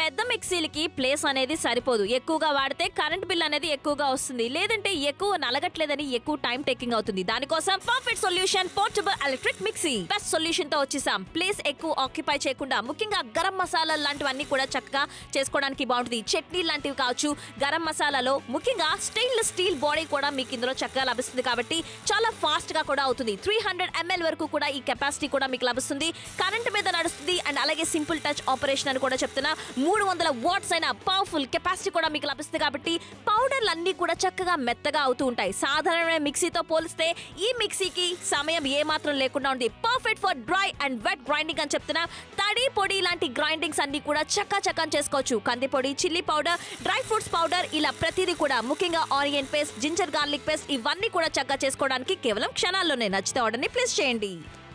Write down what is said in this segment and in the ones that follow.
పెద్ద మిక్సీలకి ప్లేస్ అనేది సరిపోదు ఎక్కువగా వాడితే కరెంట్ బిల్ అనేది ఎక్కువగా వస్తుంది లేదంటే ఎక్కువ నలగట్లేదని ఎక్కువ టైం టేకింగ్ అవుతుంది దానికోసం perfect solution portable electric mixie best solution తో వచ్చేసాం ప్లేస్ ఎక్కువ ఆక్యుపై చేయకుండా ముఖ్యంగా గరం మసాలా లాంటివన్నీ కూడా చక్కగా చేసుకోవడానికి బాగుంటుంది చట్నీ లాంటివి కావచ్చు గరం మసాలాలో ముఖ్యంగా స్టెయిన్లెస్ స్టీల్ బాడీ కూడా మీకు ఇందులో చక్కగా లభిస్తుంది కాబట్టి చాలా ఫాస్ట్ గా కూడా అవుతుంది త్రీ హండ్రెడ్ ఎంఎల్ వరకు కూడా ఈ కెపాసిటీ కూడా మీకు లభిస్తుంది కరెంట్ మీద నడుస్తుంది అండ్ అలాగే సింపుల్ టచ్ ఆపరేషన్ అని కూడా చెప్తున్నా మూడు వందల వాట్స్ అయిన పవర్ఫుల్ కెపాసిటీ కూడా మీకు లభిస్తుంది కాబట్టి పౌడర్లు అన్ని కూడా చక్కగా మెత్తగా అవుతూ ఉంటాయి సాధారణమైన మిక్సీతో పోలిస్తే ఈ మిక్సీకి సమయం ఏ మాత్రం లేకుండా ఉంది perfect for dry and wet grinding అని చెప్తున్నా తడి పొడి లాంటి గ్రైండింగ్స్ అన్ని కూడా చక్కా చక్కం చేసుకోవచ్చు కంది పొడి chilli powder dry fruits powder ఇలా ప్రతిదీ కూడా ముఖ్యంగా onion paste ginger garlic paste ఇవన్నీ కూడా చక్కగా చేసుకోవడానికి కేవలం క్షణాల్లోనే నచ్చితే ఆర్డర్ని ప్లేస్ చేయండి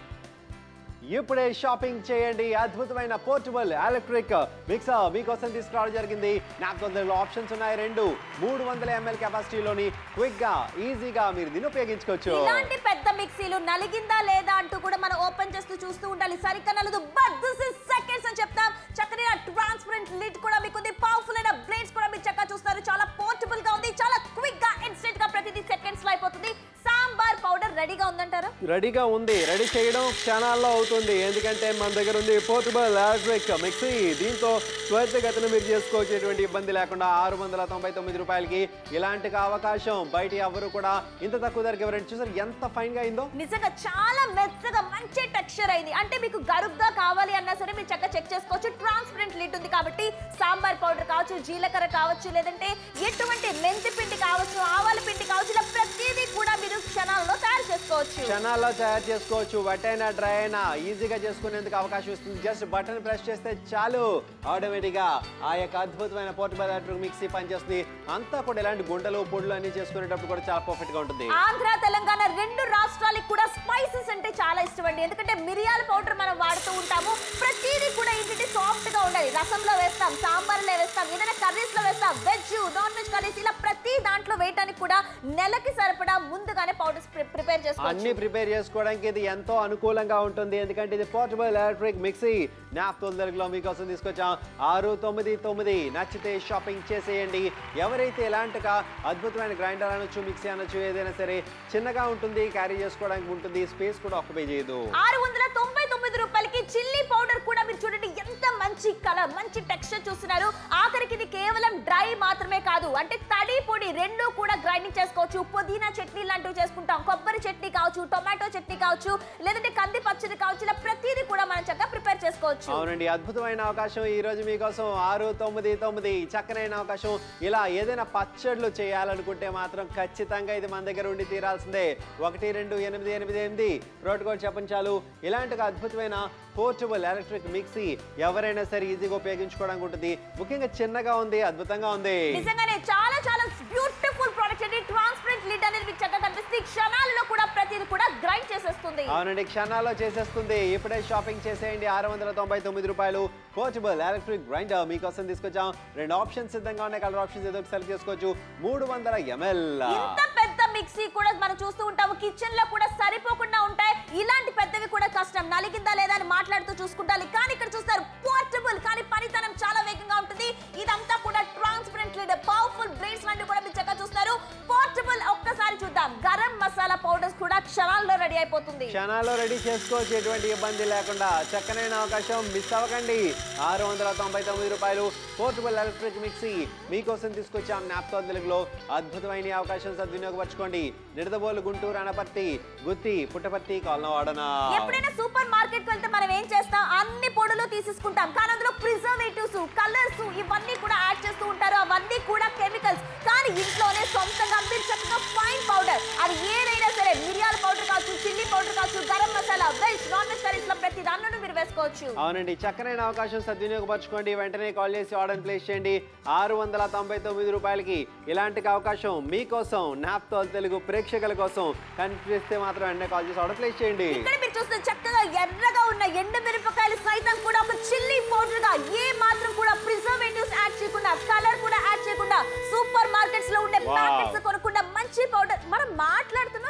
ఇప్పుడే షాపింగ్ చేయండి అద్భుతమైన పోర్టబుల్ ఎలక్ట్రిక్ మిక్సర్ మీకోసం తీసుకురావడం జరిగింది నాకు కొందరు ఆప్షన్స్ ఉన్నాయి రెండు మూడు వందల ఎంఎల్ కెపాసిటీలోని క్విక్ గా ఈజీగా మీరు దీన్ని ఉపయోగించుకోవచ్చు ఇలాంటి పెద్ద మిక్సీలు నలిగిందా లేదా అంటూ కూడా మనం ఓపెన్ చేస్తూ చూస్తూ ఉండాలి సరిగ్గా నలదు బట్ దిస్ ఇస్ సెకండ్స్ అని చెప్తాం చక్కని ట్రాన్స్పరెంట్ లిడ్ కూడా మీకు ఉంది పవర్ఫుల్ అయిన బ్లేడ్స్ కూడా మీరు చక్కగా చూస్తారు చాలా పోర్టబుల్ గా ఉంది చాలా క్విక్ గా ఇన్స్టెంట్ గా ప్రతిదీ సెకండ్స్ లో అయిపోతుంది సాంబార్ పౌడర్ రెడీగా ఉందంటారా రెడీగా ఉంది రెడీ చేయడం క్షణాల్లో అవుతుంది ఎందుకంటే మన దగ్గర ఉంది పోర్టబుల్ ఎలక్ట్రిక్ మిక్సీ దీంతో త్వరితగతిన మీరు చేసుకోవచ్చు ఎటువంటి ఇబ్బంది లేకుండా ఆరు వందల తొంభై తొమ్మిది రూపాయలకి ఇలాంటి అవకాశం బయట ఎవరు కూడా ఇంత తక్కువ ధరకి ఎవరైనా చూసారు ఎంత ఫైన్ గా అయిందో నిజంగా చాలా మెత్తగా మంచి టెక్స్చర్ అయింది అంటే మీకు గరుగ్గా కావాలి అన్నా సరే మీరు చక్కగా చెక్ చేసుకోవచ్చు ట్రాన్స్పరెంట్ లిడ్ ఉంది కాబట్టి సాంబార్ పౌడర్ కావచ్చు జీలకర్ర కావచ్చు లేదంటే ఎటువంటి మెంతి పిండి కావచ్చు ఆవాల పిండి కావచ్చు ఇలా ప్రతిదీ కూడా మీరు క్షణాల్లో తయారు చేసుకోవచ్చు క్షణాల్లో తయారు చేసుకోవచ్చు వెట్ అయినా డ్రై అయినా ఈజీగా చేసుకునేందుకు అవకాశం ఇస్తుంది జస్ట్ బటన్ ప్రెస్ చేస్తే చాలు ఆటోమేటిక్ గా ఆ యొక్క అద్భుతమైన పోర్టబుల్ ఎలక్ట్రిక్ మిక్సీ పనిచేస్తుంది అంతా కూడా ఇలాంటి గుంటలు పొడులు అన్ని చేసుకునేటప్పుడు కూడా చాలా పర్ఫెక్ట్ గా ఉంటుంది ఆంధ్ర తెలంగాణ రెండు రాష్ట్రాలకు కూడా స్పైసెస్ అంటే చాలా ఇష్టం అండి ఎందుకంటే మిరియాల పౌడర్ మనం వాడుతూ ఉంటాము ప్రతిదీ కూడా ఏంటంటే సాఫ్ట్ గా ఉండాలి రసంలో వేస్తాం సాంబార్లో వేస్తాం ఏదైనా కర్రీస్ లో వేస్తాం వెజ్ నాన్ వెజ్ కర్రీస్ ఇలా ప్రతి దాంట్లో వేయడానికి కూడా నెలకి సరిపడా ముందుగానే పౌడర్స్ ప్రిపేర్ అన్ని చేసుకోవచ్చు ప్రిపేర్ చేసుకోవడానికి ఇది ఎంతో అనుకూలంగా ఉంటుంది ఎందుకంటే ఇది పోర్టబుల్ ఎలక్ట్రిక్ మిక్సీ నాప్ తొందరలో మీకోసం తీసుకొచ్చాం ఆరు తొమ్మిది తొమ్మిది నచ్చితే షాపింగ్ చేసేయండి ఎవరైతే ఎలాంటిగా అద్భుతమైన గ్రైండర్ అనొచ్చు మిక్సీ అనొచ్చు ఏదైనా సరే చిన్నగా ఉంటుంది క్యారీ చేసుకోవడానికి ఉంటుంది స్పేస్ కూడా ఆక్యుపై చేయదు ఆరు వందల తొంభై తొమ్మిది రూపాయలకి చిల్లీ పౌడర్ కూడా మీరు చూడండి ఎంత మంచి కలర్ మంచి టెక్స్చర్ చూస్తున్నారు ఆఖరికి ఇది కేవలం డ్రై మాత్రమే కాదు అంటే తడి పొడి రెండు కూడా గ్రైండింగ్ చేసుకోవచ్చు పుదీనా చట్నీ లాంటివి చేసుకుంటాం కొబ్బరి చట్నీ కావచ్చు టొమాటో చట్నీ కావచ్చు లేదంటే కంది పచ్చడి కావచ్చు ఇలా ప్రతిదీ కూడా మనం చక్కగా ప్రిపేర్ చేసుకోవచ్చు అవునండి అద్భుతమైన అవకాశం ఈ రోజు మీకోసం ఆరు తొమ్మిది తొమ్మిది చక్కనైన అవకాశం ఇలా ఏదైనా పచ్చళ్ళు చేయాలనుకుంటే మాత్రం ఖచ్చితంగా ఇది మన దగ్గర ఉండి తీరాల్సిందే ఒకటి రెండు ఎనిమిది ఎనిమిది ఎనిమిది రోడ్ కోడ్ చెప్పండి చాలు ఇలాంటి ఒక అద్భుతమైన పోర్టబుల్ ఎలక్ట్రిక్ మిక్సీ ఎవరైనా సరే ఈజీగా ఉపయోగించుకోవడానికి ఉంటుంది ముఖ్యంగా చిన్నగా ఉంది అద్భుతంగా ఉంది నిజంగానే చాలా చాలా బ్యూటిఫుల్ ప్రోడక్ట్ అండి ట్రాన్స్పరెంట్ లిడ్ అనేది మీకు చక్కగా కనిపిస్తుంది ఈ క్షణాలలో కూడా ప్రతిదీ కూడా గ్రైండ్ చేసేస్తుంది అవునండి క్షణాల్లో చేసేస్తుంది ఇప్పుడే షాపింగ్ చేసేయండి ఆరు వందల తొంభై తొమ్మిది రూపాయలు పోర్టబుల్ ఎలక్ట్రిక్ గ్రైండర్ మీకోసం తీసుకొచ్చాం రెండు ఆప్షన్స్ సిద్ధంగా ఉన్నాయి కలర్ ఆప్షన్స్ ఏదో సెలెక్ట్ చేసుకోవచ్చు మూడు వందల ఎంఎల్ ఇంత పెద్ద మిక్సీ కూడా మనం చూస్తూ ఉంటాము కిచెన్ లో కూడా సరిపోకుండా ఉంటాయి ఇలాంటి పెద్దవి కూడా కష్టం నలిగిందా లేదా అని మాట్లాడుతూ చూసుకుంటాలి కానీ ఇక్కడ చూస్తారు పోర్టబుల్ కానీ పనితనం చాలా వేగంగా ఉంటుంది ఇదంతా కూడా ట్రాన్స్పరెంట్ లీడ్ పవర్ఫుల్ బ్లేడ్స్ లాంటివి కూడా మీరు చక్కగా చూస్తారు పోర్టబుల్ ఒక్కసారి చూద్దాం గరం మసాలా పౌడర్స్ కూడా క్షణాల్లో రెడీ అయిపోతుంది క్షణాల్లో రెడీ చేసుకోవచ్చు ఎటువంటి ఇబ్బంది లేకుండా చక్కనైన అవకాశం మిస్ అవ్వకండి ఆరు వందల తొంభై తొమ్మిది రూపాయలు పోర్టబుల్ ఎలక్ట్రిక్ మిక్సీ మీకోసం తీసుకొచ్చాం నాప్తో తెలుగులో అద్భుతమైన ఈ అవకాశం సద్వినియోగపరచుకోండి నిడదబోలు గుంటూరు అనపర్తి గుత్తి పుట్టపర్తి కొలనవాడన ఎప్పుడైనా సూపర్ మార్కెట్ కి వెళ్తే మనం ఏం చేస్తాం అన్ని పొడులు తీసేసుకుంటాం కానీ అందులో ప్రిజర్వేటివ్స్ కలర్స్ ఇవన్నీ కూడా యాడ్ చేస్తూ ఉంటారు అవన్నీ కూడా కెమికల్స్ కానీ ఇంట్లోనే సొంతంగా మీరు చక్కగా ఫైన్ పౌడర్ అది ఏదైనా సరే మిరియాల పౌడర్ కావచ్చు చిల్లీ పౌడర్ కావచ్చు garam masala veg non veg curries లో ప్రతి దాంట్లోనూ మీరు వేసుకోవచ్చు అవునండి చక్కనైన అవకాశం సద్వినియోగపరచుకోండి వెంటనే కాల్ చేసి ఆర్డర్ ప్లేస్ చేయండి ఆరు వందల తొంభై తొమ్మిది రూపాయలకి ఇలాంటి అవకాశం మీకోసం నాప్తో తెలుగు ప్రేక్షకుల కోసం కనిపిస్తే మాత్రం వెంటనే కాల్ చేసి ఆర్డర్ ప్లేస్ చేయండి ఇక్కడ మీరు చూస్తే చక్కగా ఎర్రగా ఉన్న ఎండు మిరపకాయలు సైతం కూడా ఒక చిల్లీ పౌడర్ గా ఏ మాత్రం కూడా ప్రిజర్వేటివ్స్ యాడ్ చేయకుండా కలర్ కూడా యాడ్ చేయకుండా సూపర్ మార్కెట్స్ లో ఉండే Wow. ప్యాకెట్స్ కొనకుండా మంచి పౌడర్ మనం మాట్లాడుతున్నాం రెడీ అయిపోయింది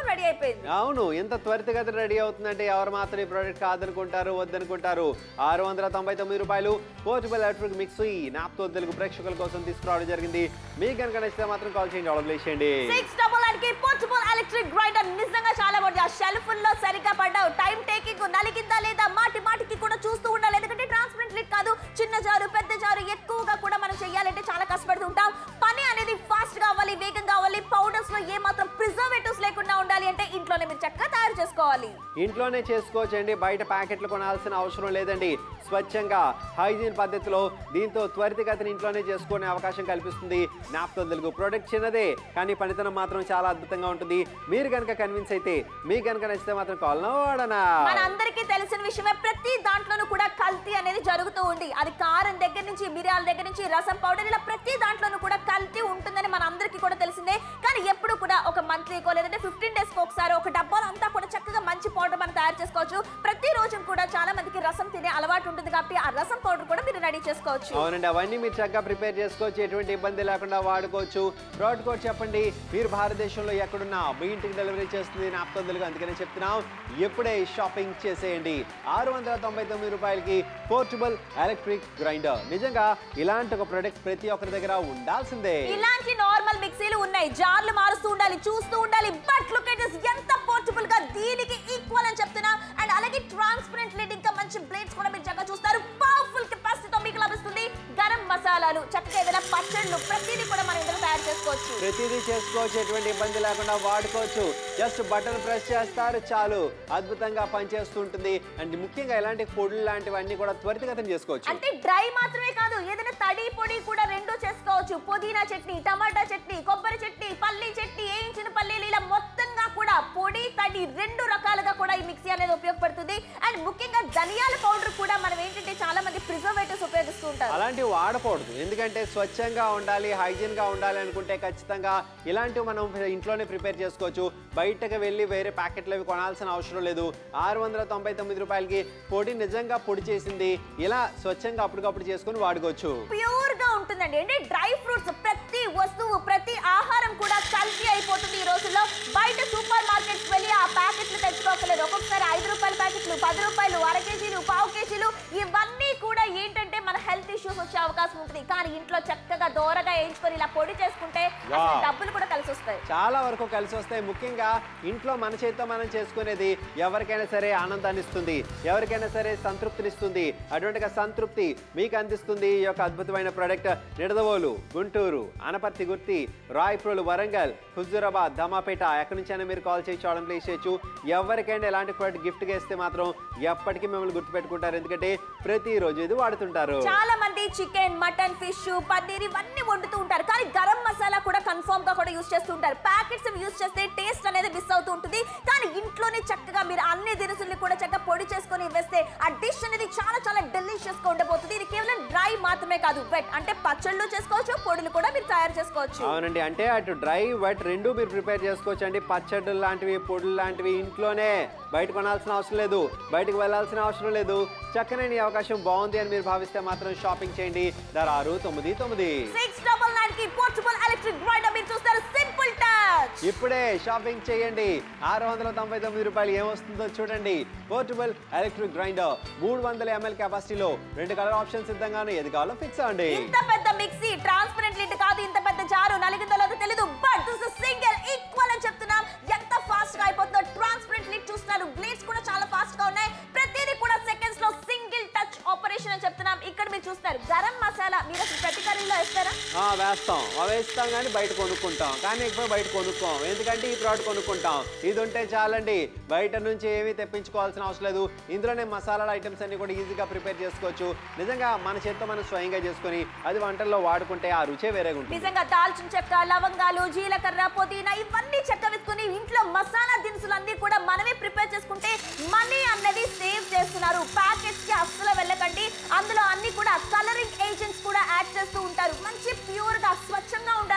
అయిపోయింది అవును ఎంత త్వరితగతిన రెడీ అవుతుందంటే ఎవరు మాత్రం ఈ ప్రోడక్ట్ కాదనుకుంటారు వద్దనుకుంటారు ఆరు వందల తొంభై తొమ్మిది రూపాయలు portable electric mixie Naaptol Telugu ప్రేక్షకుల కోసం తీసుకురావడం జరిగింది మీకు కనుక నచ్చితే మాత్రం కాల్ చేయండి ఆర్డర్ ప్లేస్ చేయండి సిక్స్ డబుల్ నైన్ కి పోర్టబుల్ ఎలక్ట్రిక్ గ్రైండర్ నిజంగా చాలా బాగుంది ఆ షెల్ఫ్ లో సరిగ్గా పడ్డావు టైం టేకింగ్ నలిగిందా లేదా మాటి మాటికి కూడా చూస్తూ ఉండాలి ఎందుకంటే ట్రాన్స్పరెంట్ లిట్ కాదు చిన్న జారు పెద్ద జారు ఎక్కువగా కూడా మనం చేయాలంటే చాలా కష్టపడుతూ ఉంటాం పని అనేది ఫాస్ట్ గా అవ్వాలి వేగంగా అవ్వాలి పౌడర్స్ లో ఏ మాత్రం ప్రిజర్వేటివ్స్ లేకుండా ఉండాలి అంటే ఇంట్లోనే మీరు చక్కగా తయారు చేసుకోవాలి ఇంట్లోనే చేసుకోవచ్చండి బయట ప్యాకెట్లు కొనాల్సిన అవసరం లేదండి స్వచ్ఛంగా హైజీన్ పద్ధతిలో దీంతో త్వరితగతిని ఇంట్లోనే చేసుకునే అవకాశం కల్పిస్తుంది నాప్తో తెలుగు ప్రోడక్ట్ చిన్నదే కానీ పనితనం మాత్రం చాలా అద్భుతంగా ఉంటుంది మీరు కనుక కన్విన్స్ అయితే మీకు కనుక నచ్చితే మాత్రం కాల్ వాడనా మన అందరికీ తెలిసిన విషయమే ప్రతి దాంట్లోనూ కూడా కల్తీ అనేది జరుగుతూ ఉంది అది కారం దగ్గర నుంచి మిరియాల దగ్గర నుంచి రసం పౌడర్ ఇలా ప్రతి దాంట్లోనూ కూడా కల్తీ ఉంటుందని మన అందరికీ కూడా తెలిసిందే కానీ ఎప్పుడు కూడా ఒక మంత్లీకో లేదంటే ఫిఫ్టీన్ డేస్ ఒకసారి ఒక డబ్బాలో అంతా కూడా చక్కగా మంచి పౌడర్ మనం తయారు చేసుకోవచ్చు ప్రతి రోజు కూడా చాలా మందికి రసం తినే అలవాటు ఉంటుంది కాబట్టి ఆ రసం పౌడర్ కూడా మీరు రెడీ చేసుకోవచ్చు అవునండి అవన్నీ మీరు చక్కగా ప్రిపేర్ చేసుకోవచ్చు ఎటువంటి ఇబ్బంది లేకుండా వాడుకోవచ్చు ప్రోడక్ట్ కోడ్ చెప్పండి మీరు భారతదేశంలో ఎక్కడున్నా మీ ఇంటికి డెలివరీ చేస్తుంది నాప్తో తెలుగు అందుకనే చెప్తున్నాం ఎప్పుడే షాపింగ్ చేసేయండి ఆరు వందల తొంభై తొమ్మిది రూపాయలకి పోర్టబుల్ ఎలక్ట్రిక్ గ్రైండర్ నిజంగా ఇలాంటి ఒక ప్రొడక్ట్ ప్రతి ఒక్కరి దగ్గర ఉండాల్సిందే ఇలాంటి నార్మల్ మిక్సీలు ఉన్నాయి జార్లు మారుస్తూ ఉండాలి చూస్తూ ఉండాలి బట్ లుక్ ఎట్ దిస్ ఎంత పోర్టబుల్ గా దీనికి ఈక్వల్ అని చెప్తున్నా అండ్ అలాగే ట్రాన్స్పరెంట్ లీడ్ ఇంకా మంచి బ్లేడ్స్ కూడా మీరు చక్కగా చూస్తారు పవర్ఫుల్ కెపాసిటీతో మీకు లభిస్తుంది గరం మసాలాలు చక్కగా ఏదైనా పచ్చళ్ళు ప్రతిదీ కూడా మనం ఇందులో తయారు చేసుకోవచ్చు ప్రతిదీ చేసుకోవచ్చు ఎటువంటి ఇబ్బంది లేకుండా వాడుకోవచ్చు జస్ట్ బటన్ ప్రెస్ చేస్తారు చాలు అద్భుతంగా పనిచేస్తుంటుంది అండ్ ముఖ్యంగా ఇలాంటి పొడులు లాంటివన్నీ కూడా త్వరితగతిన చేసుకోవచ్చు అంటే డ్రై మాత్రమే కాదు ఏదైనా తడి పొడి కూడా రెండు చేసుకోవచ్చు పుదీనా చట్నీ టమాటా చట్నీ కొబ్బరి చట్నీ పల్లి చట్నీ వేయించిన పల్లీలు ఇలా మొత్తంగా కూడా పొడి తడి రెండు రకాలుగా కూడా ఈ మిక్సీ అనేది ఉపయోగపడుతుంది అండ్ ముఖ్యంగా ధనియాల పౌడర్ కూడా మనం ఏంటంటే చాలా మంది ప్రిజర్వేటివ్స్ ఉపయోగిస్తూ ఉంటారు అలాంటివి వాడకూడదు ఎందుకంటే స్వచ్ఛంగా ఉండాలి హైజీన్ గా ఉండాలి అనుకుంటే ఖచ్చితంగా ఇలాంటివి మనం ఇంట్లోనే ప్రిపేర్ చేసుకోవచ్చు బయటకు వెళ్ళి వేరే ప్యాకెట్లు అవి కొనాల్సిన అవసరం లేదు ఆరు వందల తొంభై తొమ్మిది రూపాయలకి పొడి నిజంగా పొడి చేసింది ఇలా స్వచ్ఛంగా అప్పటికప్పుడు చేసుకొని వాడుకోవచ్చు ప్యూర్ గా ఉంటుందండి అంటే డ్రై ఫ్రూట్స్ ప్రతి వస్తువు ప్రతి ఆహారం కూడా కల్తీ అయిపోతుంది ఈ రోజుల్లో బయట సూపర్ మార్కెట్స్ వెళ్ళి ఆ ప్యాకెట్లు తెచ్చుకోకలేదు ఒక్కొక్కసారి ఐదు రూపాయల ప్యాకెట్లు పది రూపాయలు అర కేజీలు పావు కేజీలు ఇవన్నీ కూడా ఏంటంటే మన హెల్త్ ఇష్యూస్ వచ్చే అవకాశం ఉంటుంది కానీ ఇంట్లో చక్కగా దోరగా వేయించుకొని ఇలా పొడి చేసుకుంటే అసలు Wow. డబ్బులు కూడా కలిసి వస్తాయి చాలా వరకు కలిసి వస్తాయి ముఖ్యంగా ఇంట్లో మన చేతితో మనం చేసుకునేది ఎవరికైనా సరే ఆనందాన్ని ఇస్తుంది ఎవరికైనా సరే సంతృప్తినిస్తుంది అటువంటిగా సంతృప్తి మీకు అందిస్తుంది ఈ యొక్క అద్భుతమైన ప్రోడక్ట్ నిడదవోలు గుంటూరు అనపర్తి గుర్తి రాయప్రోలు వరంగల్ హుజూరాబాద్ దమాపేట ఎక్కడి నుంచైనా మీరు కాల్ చేసి చూడడం ప్లేస్ చేయొచ్చు ఎవరికైనా ఎలాంటి ప్రోడక్ట్ గిఫ్ట్గా ఇస్తే మాత్రం ఎప్పటికీ మిమ్మల్ని గుర్తుపెట్టుకుంటారు ఎందుకంటే ప్రతిరోజు ఇది వాడుతుంటారు చాలా మంది చికెన్ మటన్ ఫిష్ పన్నీర్ ఇవన్నీ వండుతూ ఉంటారు కానీ గరం మసాలా కూడా కన్ఫర్మ్ గా కూడా యూస్ చేస్తూ ఉంటారు ప్యాకెట్స్ యూస్ చేస్తే టేస్ట్ అనేది మిస్ అవుతూ ఉంటుంది కానీ ఇంట్లోనే చక్కగా మీరు అన్ని దినుసుల్ని కూడా చక్కగా పొడి చేసుకొని వేస్తే ఆ డిష్ అనేది చాలా చాలా డెలిషియస్ గా ఉండబోతుంది ఇది కేవలం డ్రై మాత్రమే కాదు వెట్ అంటే పచ్చళ్ళు చేసుకోవచ్చు పొడులు కూడా మీరు తయారు చేసుకోవచ్చు అవునండి అంటే అటు డ్రై వెట్ రెండు మీరు ప్రిపేర్ చేసుకోవచ్చు అండి పచ్చళ్ళు లాంటివి పొడులు లాంటివి ఇంట్లోనే బయట కొనాల్సిన అవసరం లేదు బయటకు వెళ్ళాల్సిన అవసరం లేదు చక్కనే ఈ అవకాశం బాగుంది అని మీరు భావిస్తే మాత్రం షాపింగ్ చేయండి ధర ఆరు తొమ్మిది తొమ్మిది సిక్స్ డబల్ నైన్ కి పోర్టబుల్ ఎలక్ట్రిక్ గ్రైండర్ మీరు చూస్తారు సింపుల్ టచ్ ఇప్పుడే షాపింగ్ చేయండి ఆరు వందల తొంభై తొమ్మిది రూపాయలు ఏమొస్తుందో చూడండి పోర్టబుల్ ఎలక్ట్రిక్ గ్రైండర్ మూడు వందల ఎంఎల్ కెపాసిటీలో రెండు కలర్ ఆప్షన్ సిద్ధంగానే ఏది కావాలో ఫిక్స్ అవ్వండి ఇంత పెద్ద మిక్సీ ట్రాన్స్పరెంట్ లిడ్ కాదు ఇంత పెద్ద జారు నలిగిందో లేదో తెలీదు బట్ దిస్ సింగిల్ ఈక్వల్ అని చెప్తున్నాం ఎంత ఫాస్ట్ గా అయిపోతుందో ట్రాన్స్పరెంట్ లిడ్ చూస్తున్నారు బ్లేడ్స్ కూడా చాలా ఫాస్ట్ గా ఉన్నాయి ప్రతిదీ కూడా సెకండ్స్ లో సింగిల్ టచ్ ఆపరేషన్ అని చెప్తున్నాం ఇక్కడ మీరు చూస్తారు గరం మసాలా మీరు అసలు ప్రతి కర్రీలో వేస్తారా ఆ, వేస్తాం ఆ, వేస్తాం కానీ బయట కొనుక్కుంటాం కానీ ఎక్కువ బయట కొనుక్కోం ఎందుకంటే ఈ ప్రోడక్ట్ కొనుక్కుంటాం ఇది ఉంటే చాలండి బయట నుంచి ఏమీ తెప్పించుకోవాల్సిన అవసరం లేదు ఇందులోనే మసాలాల ఐటమ్స్ అన్ని కూడా ఈజీగా ప్రిపేర్ చేసుకోవచ్చు నిజంగా మన చేత్తో మనం స్వయంగా చేసుకొని అది వంటల్లో వాడుకుంటే ఆ రుచే వేరేగా ఉంటుంది నిజంగా దాల్చిన చెక్క లవంగాలు జీలకర్ర పుదీనా ఇవన్నీ చెక్క వేసుకుని ఇంట్లో మసాలా దినుసులు అన్ని కూడా మనమే ప్రిపేర్ చేసుకుంటే మనీ అన్నది సేవ్ చేస్తున్నారు ప్యాకెట్స్ కి అస్సలు వెళ్ళకండి అందులో అన్ని కూడా కలరింగ్ ఏజెంట్స్ కూడా యాడ్ చేస్తూ ఉంటారు మంచి ప్యూర్ గా స్వచ్ఛంగా ఉండాలంటే ఈ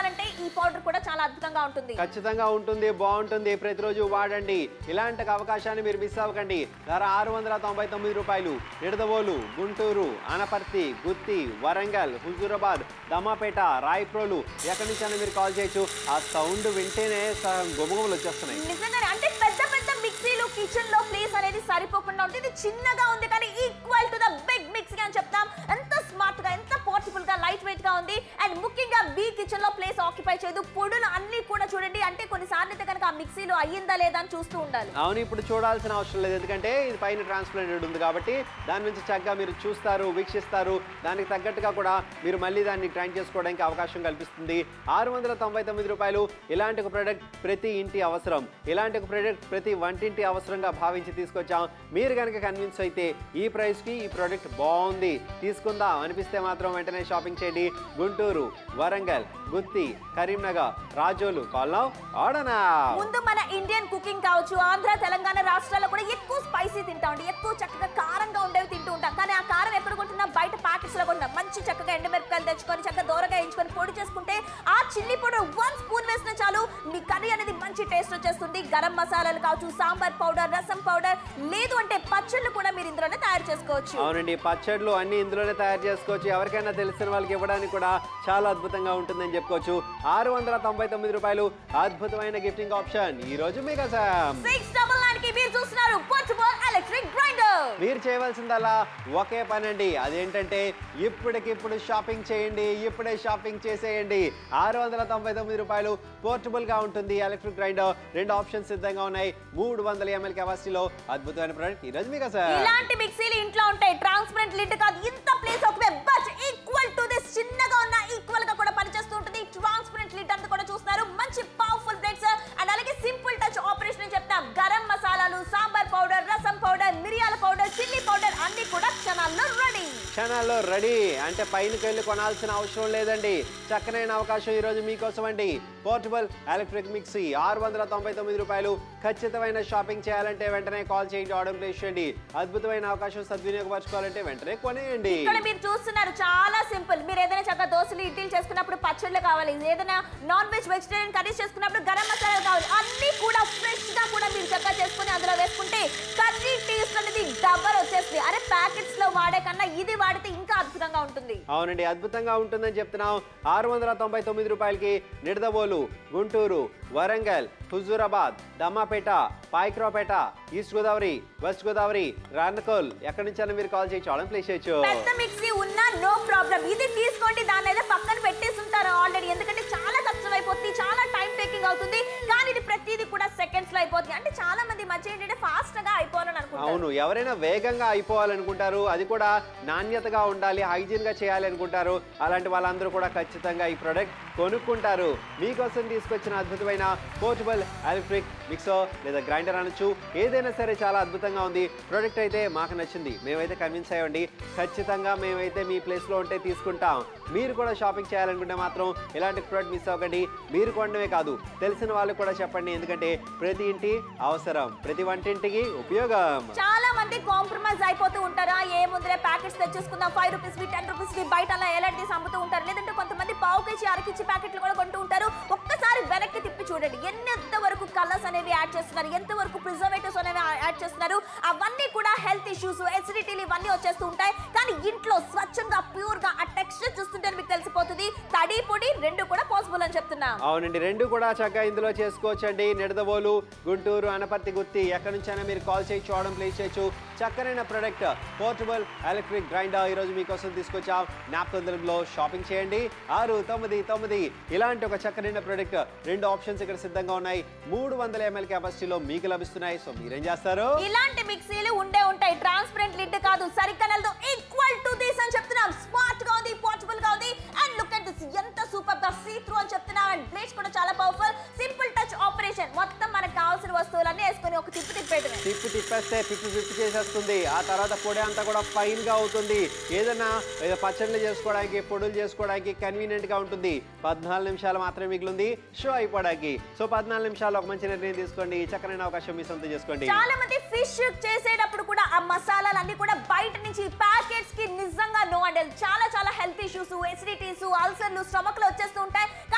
ఈ పౌడర్ కూడా చాలా అద్భుతంగా ఉంటుంది ఖచ్చితంగా ఉంటుంది బాగుంటుంది ప్రతిరోజు వాడండి ఇలాంటి అవకాశాన్ని మీరు మిస్ అవ్వకండి ధర ఆరు వందల తొంభై తొమ్మిది రూపాయలు నిడదవోలు గుంటూరు అనపర్తి గుత్తి వరంగల్ హుజూరాబాద్ దమ్మాపేట రాయప్రోలు ఎక్కడి నుంచైనా మీరు కాల్ చేయొచ్చు ఆ సౌండ్ వింటేనే స- గుమగుమలు వచ్చేస్తున్నాయి నిజంగానే అంటే పెద్ద పెద్ద మిక్సీలు కిచెన్ లో ప్లేస్ అనేది సరిపోకుండా ఉంటుంది ఇది చిన్నగా ఉంది కానీ equal to the big mixie అని చెప్తాం ఎంత స్మార్ట్ గా ఎంత పోర్టబుల్ గా లైట్ వెయిట్ గా ఉంది అండ్ ముఖ్యంగా బీ కిచెన్ లో ప్లేస్ ఆక్యుపై చేయదు పొడులు అన్ని కూడా చూడండి అంటే కొన్నిసార్లు అయితే కనుక ఆ మిక్సీలో అయ్యిందా లేదా అని చూస్తూ ఉండాలి అవును ఇప్పుడు చూడాల్సిన అవసరం లేదు ఎందుకంటే ఇది పైన ట్రాన్స్ప్లాంటెడ్ ఉంది కాబట్టి దాని నుంచి చక్కగా మీరు చూస్తారు వీక్షిస్తారు దానికి తగ్గట్టుగా కూడా మీరు మళ్ళీ దాన్ని ట్రైన్ చేసుకోవడానికి అవకాశం కల్పిస్తుంది ఆరు వందల తొంభై తొమ్మిది రూపాయలు ఇలాంటి ఒక ప్రోడక్ట్ ప్రతి ఇంటి అవసరం ఇలాంటి ఒక ప్రోడక్ట్ ప్రతి వంటింటి అవసరంగా భావించి తీసుకొచ్చాం మీరు కనుక కన్విన్స్ అయితే ఈ ప్రైస్కి ఈ ప్రోడక్ట్ బాగుంది తీసుకుందాం అనిపిస్తే మాత్రం వెంటనే షాపింగ్ చేయండి గుంటూరు వరంగల్ గుత్తి కరీంనగర్ రాజోలు కాల్నావ్ ఆడనా ముందు మన ఇండియన్ కుకింగ్ కావచ్చు ఆంధ్ర తెలంగాణ రాష్ట్రాల్లో కూడా ఎక్కువ స్పైసీ తింటా ఉంటాం ఎక్కువ చక్కగా కారంగా ఉండేవి తింటూ ఉంటాం కానీ ఆ కారం ఎక్కడ కొంటున్నా బయట ప్యాకెట్స్ లో కొంటున్నాం మంచి చక్కగా ఎండమిరపకాయలు తెచ్చుకొని చక్కగా దూరగా వేయించుకొని పొడి చేసుకుంటే ఆ చిల్లీ పౌడర్ వన్ స్పూన్ వేసిన చాలు మీ కర్రీ అనేది మంచి టేస్ట్ వచ్చేస్తుంది గరం మసాలాలు కావచ్చు సాంబార్ పౌడర్ రసం పౌడర్ లేదు అంటే పచ్చళ్ళు కూడా మీరు ఇందులోనే తయారు చేసుకోవచ్చు అవునండి పచ్చళ్ళు అన్ని ఇందులోనే తయారు చేసుకోవచ్చు ఎవరికైనా తెలిసిన వాళ్ళకి ఇవ్వడానికి కూడా చాలా అద్భుతంగా ఉంటుందని చెప్పుకోవచ్చు ఆరు వందల తొంభై తొమ్మిది రూపాయలు అద్భుతమైన గిఫ్టింగ్ ఆప్షన్ ఈ రోజు మీకు సామ్ సిక్స్ డబల్ నైన్ కి మీరు చూస్తున్నారు పోర్టబుల్ ఎలక్ట్రిక్ గ్రైండర్ మీరు చేయవలసిందల్లా ఒకే పని అండి అదేంటంటే ఇప్పటికిప్పుడు షాపింగ్ చేయండి ఇప్పుడే షాపింగ్ చేసేయండి ఆరు వందల తొంభై తొమ్మిది రూపాయలు పోర్టబుల్ గా ఉంటుంది ఎలక్ట్రిక్ గ్రైండర్ రెండు ఆప్షన్స్ సిద్ధంగా ఉన్నాయి మూడు వందల ఎంఎల్ కెపాసిటీలో అద్భుతమైన ప్రోడక్ట్ ఈ రోజు మీకు సార్ ఇలాంటి మిక్సీలు ఇంట్లో ఉంటాయి ట్రాన్స్పరెంట్ లిడ్ కాదు ఇంత ప్లేస్ ఒక బట్ ఈక్వల్ టు దిస్ చిన్నగా ఉన్న ఈక్వల్ గా కూడా పనిచేస్తూ ఉంటుంది ట్రాన్స్పరెంట్ లిడ్ అంతా కూడా చూస్తున్నారు మంచి పవర్ఫుల్ బ్రేక్స్ అండ్ అలాగే సింపుల్ టచ్ ఆపరేషన్ అని చెప్తాం గరం మసాలాలు సాంబార్ పౌడర్ రసం పౌడర్ మిరియాల పౌడర్ చిల్లీ పౌడర్ అన్ని కూడా క్షణాల్లో రెడీ క్షణాల్లో రెడీ అంటే పైనకి వెళ్ళి కొనాల్సిన అవసరం లేదండి చక్కనైన అవకాశం ఈ రోజు మీకోసం అండి పోర్టబుల్ ఎలక్ట్రిక్ మిక్సీ ఆరు వందల తొంభై తొమ్మిది రూపాయలు ఖచ్చితమైన షాపింగ్ చేయాలంటే వెంటనే కాల్ చేయండి ఆర్డర్ ప్లేస్ చేయండి అద్భుతమైన అవకాశం సద్వినియోగపరచుకోవాలంటే వెంటనే కొనేయండి ఇక్కడ మీరు చూస్తున్నారు చాలా సింపుల్ మీరు ఏదైనా చక్కగా దోశలు ఇడ్లీలు చేసుకున్నప్పుడు పచ్చళ్ళు కావాలి ఏదైనా నాన్ వెజ్ వెజిటేరియన్ కర్రీస్ చేసుకున్నప్పుడు గరం మసాలాలు కావాలి అన్ని కూడా ఫ్రెష్ గా కూడా మీరు చక్కగా చేసుకుని అందులో వేసుకుంటే కర్రీ టేస్ట్ అనేది డబ్బర్ వచ్చేస్తుంది అరే ప్యాకెట్స్ లో వాడే కన్నా ఇది వాడితే ఇంకా అద్భుతంగా ఉంటుంది అవునండి అద్భుతంగా ఉంటుందని చెప్తున్నాం ఆరు వందల తొంభై తొమ్మిది రూపాయలకి నిడదవోలు గుంటూరు వరంగల్ హుజూరాబాద్ దమ్మాపేట పాయక్రాపేట ఈస్ట్ గోదావరి వెస్ట్ గోదావరి రానకోల్ ఎక్కడి నుంచైనా మీరు కాల్ చేయొచ్చు ఆర్డర్ ప్లేస్ చేయొచ్చు పెద్ద మిక్సీ ఉన్నా నో ప్రాబ్లం ఇది తీసుకోండి దాన్ని అయితే పక్కన పెట్టేసి ఉంటారు ఆల్రెడీ ఎందుకంటే చాలా కష్టం అయిపోతుంది చాలా టైం టేకింగ్ అవుతుంది కానీ ఇది ప్రతిదీ కూడా సెకండ్స్ లో అయిపోతుంది అంటే చాలా మంది ఈ మధ్య ఏంటంటే ఫాస్ట్ గా అయిపోవాలని అనుకుంటారు అవును ఎవరైనా వేగంగా అయిపోవాలనుకుంటారు అది కూడా నాణ్యతగా ఉండాలి హైజీన్ గా చేయాలి అనుకుంటారు అలాంటి వాళ్ళందరూ కూడా ఖచ్చితంగా ఈ ప్రోడక్ట్ కొనుక్కుంటారు మీకోసం తీసుకొచ్చిన అద్భుతమైన పోర్టబుల్ ఎలక్ట్రిక్ మిక్సర్ లేదా గ్రైండర్ అనొచ్చు ఏదైనా సరే చాలా అద్భుతంగా ఉంది ప్రోడక్ట్ అయితే మాకు నచ్చింది మేమైతే కన్విన్స్ అయ్యండి ఖచ్చితంగా మేమైతే మీ ప్లేస్లో ఉంటే తీసుకుంటాం మీరు కూడా షాపింగ్ చేయాలనుకుంటే మాత్రం ఇలాంటి ప్రోడక్ట్ మిస్ అవ్వకండి మీరు కొనడమే కాదు తెలిసిన వాళ్ళకి కూడా చెప్పండి ఎందుకంటే ప్రతి ఇంటి అవసరం ప్రతి వంటింటికి ఉపయోగం చాలా మంది కాంప్రమైజ్ అయిపోతూ ఉంటారు "ఆ, ఏముందిలే ప్యాకెట్స్ తెచ్చేసుకుందాం ఫైవ్ రూపీస్ టెన్ రూపీస్ బయట అలా ఎలాంటి అమ్ముతూ ఉంటారు లేదంటే కొంతమంది పావు కేజీ అర కేజీ ప్యాకెట్లు కూడా కొంటూ ఉంటారు ఒక్కసారి వెనక్కి తిప్పి చూడండి ఎంత వరకు కలర్స్ అనేవి యాడ్ చేస్తున్నారు ఎంత వరకు ప్రిజర్వేటివ్స్ అనేవి యాడ్ చేస్తున్నారు అవన్నీ కూడా హెల్త్ ఇష్యూస్ ఎసిడిటీలు ఇవన్నీ వచ్చేస్తూ ఉంటాయి కానీ ఇంట్లో స్వచ్ఛంగా ప్యూర్ గా ఆ టెక్స్చర్ చూస్తుంటే మీకు తెలిసిపోతుంది తడి పొడి రెండు కూడా పాసిబుల్ అని చెప్తున్నా అవునండి రెండు కూడా చక్కగా ఇందులో చేసుకోవచ్చండి నిడదవోలు గుంటూరు అనపర్తి గుత్తి ఎక్కడి నుంచైనా మీరు కాల్ చేయొచ్చు ఆర్డర్ ప్లేస్ చేయొచ్చు చక్కనైన ప్రొడక్ట్ పోర్టబుల్ ఎలక్ట్రిక్ గ్రైండర్ ఈరోజు మీకోసం తీసుకొచ్చాం నాప్తొందరంలో షాపింగ్ చేయండి ఆరు తొమ్మిది తొమ్మిది ఇలాంటి ఒక చక్కనైన ప్రొడక్ట్ రెండు ఆప్షన్స్ ఇక్కడ సిద్ధంగా ఉన్నాయి మూడు వందల ఎంఎల్ కెపాసిటీలో మీకు లభిస్తున్నాయి సో మీరేం చేస్తారు ఇలాంటి మిక్సీలు ఉండే ఉంటాయి ట్రాన్స్పరెంట్ లిడ్ కాదు సరికనలతో ఈక్వల్ టు దిస్ అని చెప్తున్నాం స్మార్ట్ గా ఉంది పోర్టబుల్ గా ఉంది అండ్ లుక్ అట్ దిస్ ఎంత సూపర్ గా సీ త్రూ అని చెప్తున్నాం అండ్ బ్లేడ్స్ కూడా చాలా పవర్ఫుల్ సింపుల్ టచ్ ఆపరేషన్ మొత్తం మనకు కావాల్సిన వస్తువులన్నీ వేసుకొని ఒక తిప్పి తిప్పేయడమే తిప్పి తిప్పేస్తే పిప్పి పిప్పి చేసేస్తుంది ఆ తర్వాత పొడి అంతా కూడా ఫైన్ గా అవుతుంది ఏదైనా ఏదో పచ్చళ్ళు చేసుకోవడానికి పొడులు చేసుకోవడానికి కన్వీనియంట్ గా ఉంటుంది పద్నాలుగు నిమిషాలు మాత్రమే మిగిలింది షో అయిపోవడానికి సో పద్నాలుగు నిమిషాలు ఒక మంచి నిర్ణయం తీసుకోండి చక్కనైన అవకాశం మీ సొంతం చేసుకోండి చాలా మంది ఫిష్ చేసేటప్పుడు కూడా ఆ మసాలాలు అన్ని కూడా బయట నుంచి ప్యాకెట్స్ కి నిజంగా నో అండి చాలా చాలా హెల్త్ ఇష్యూస్ ఎసిడిటీస్ అల్సర్లు స్టమక్ లో వచ్చేస్తూ ఉంటాయి కానీ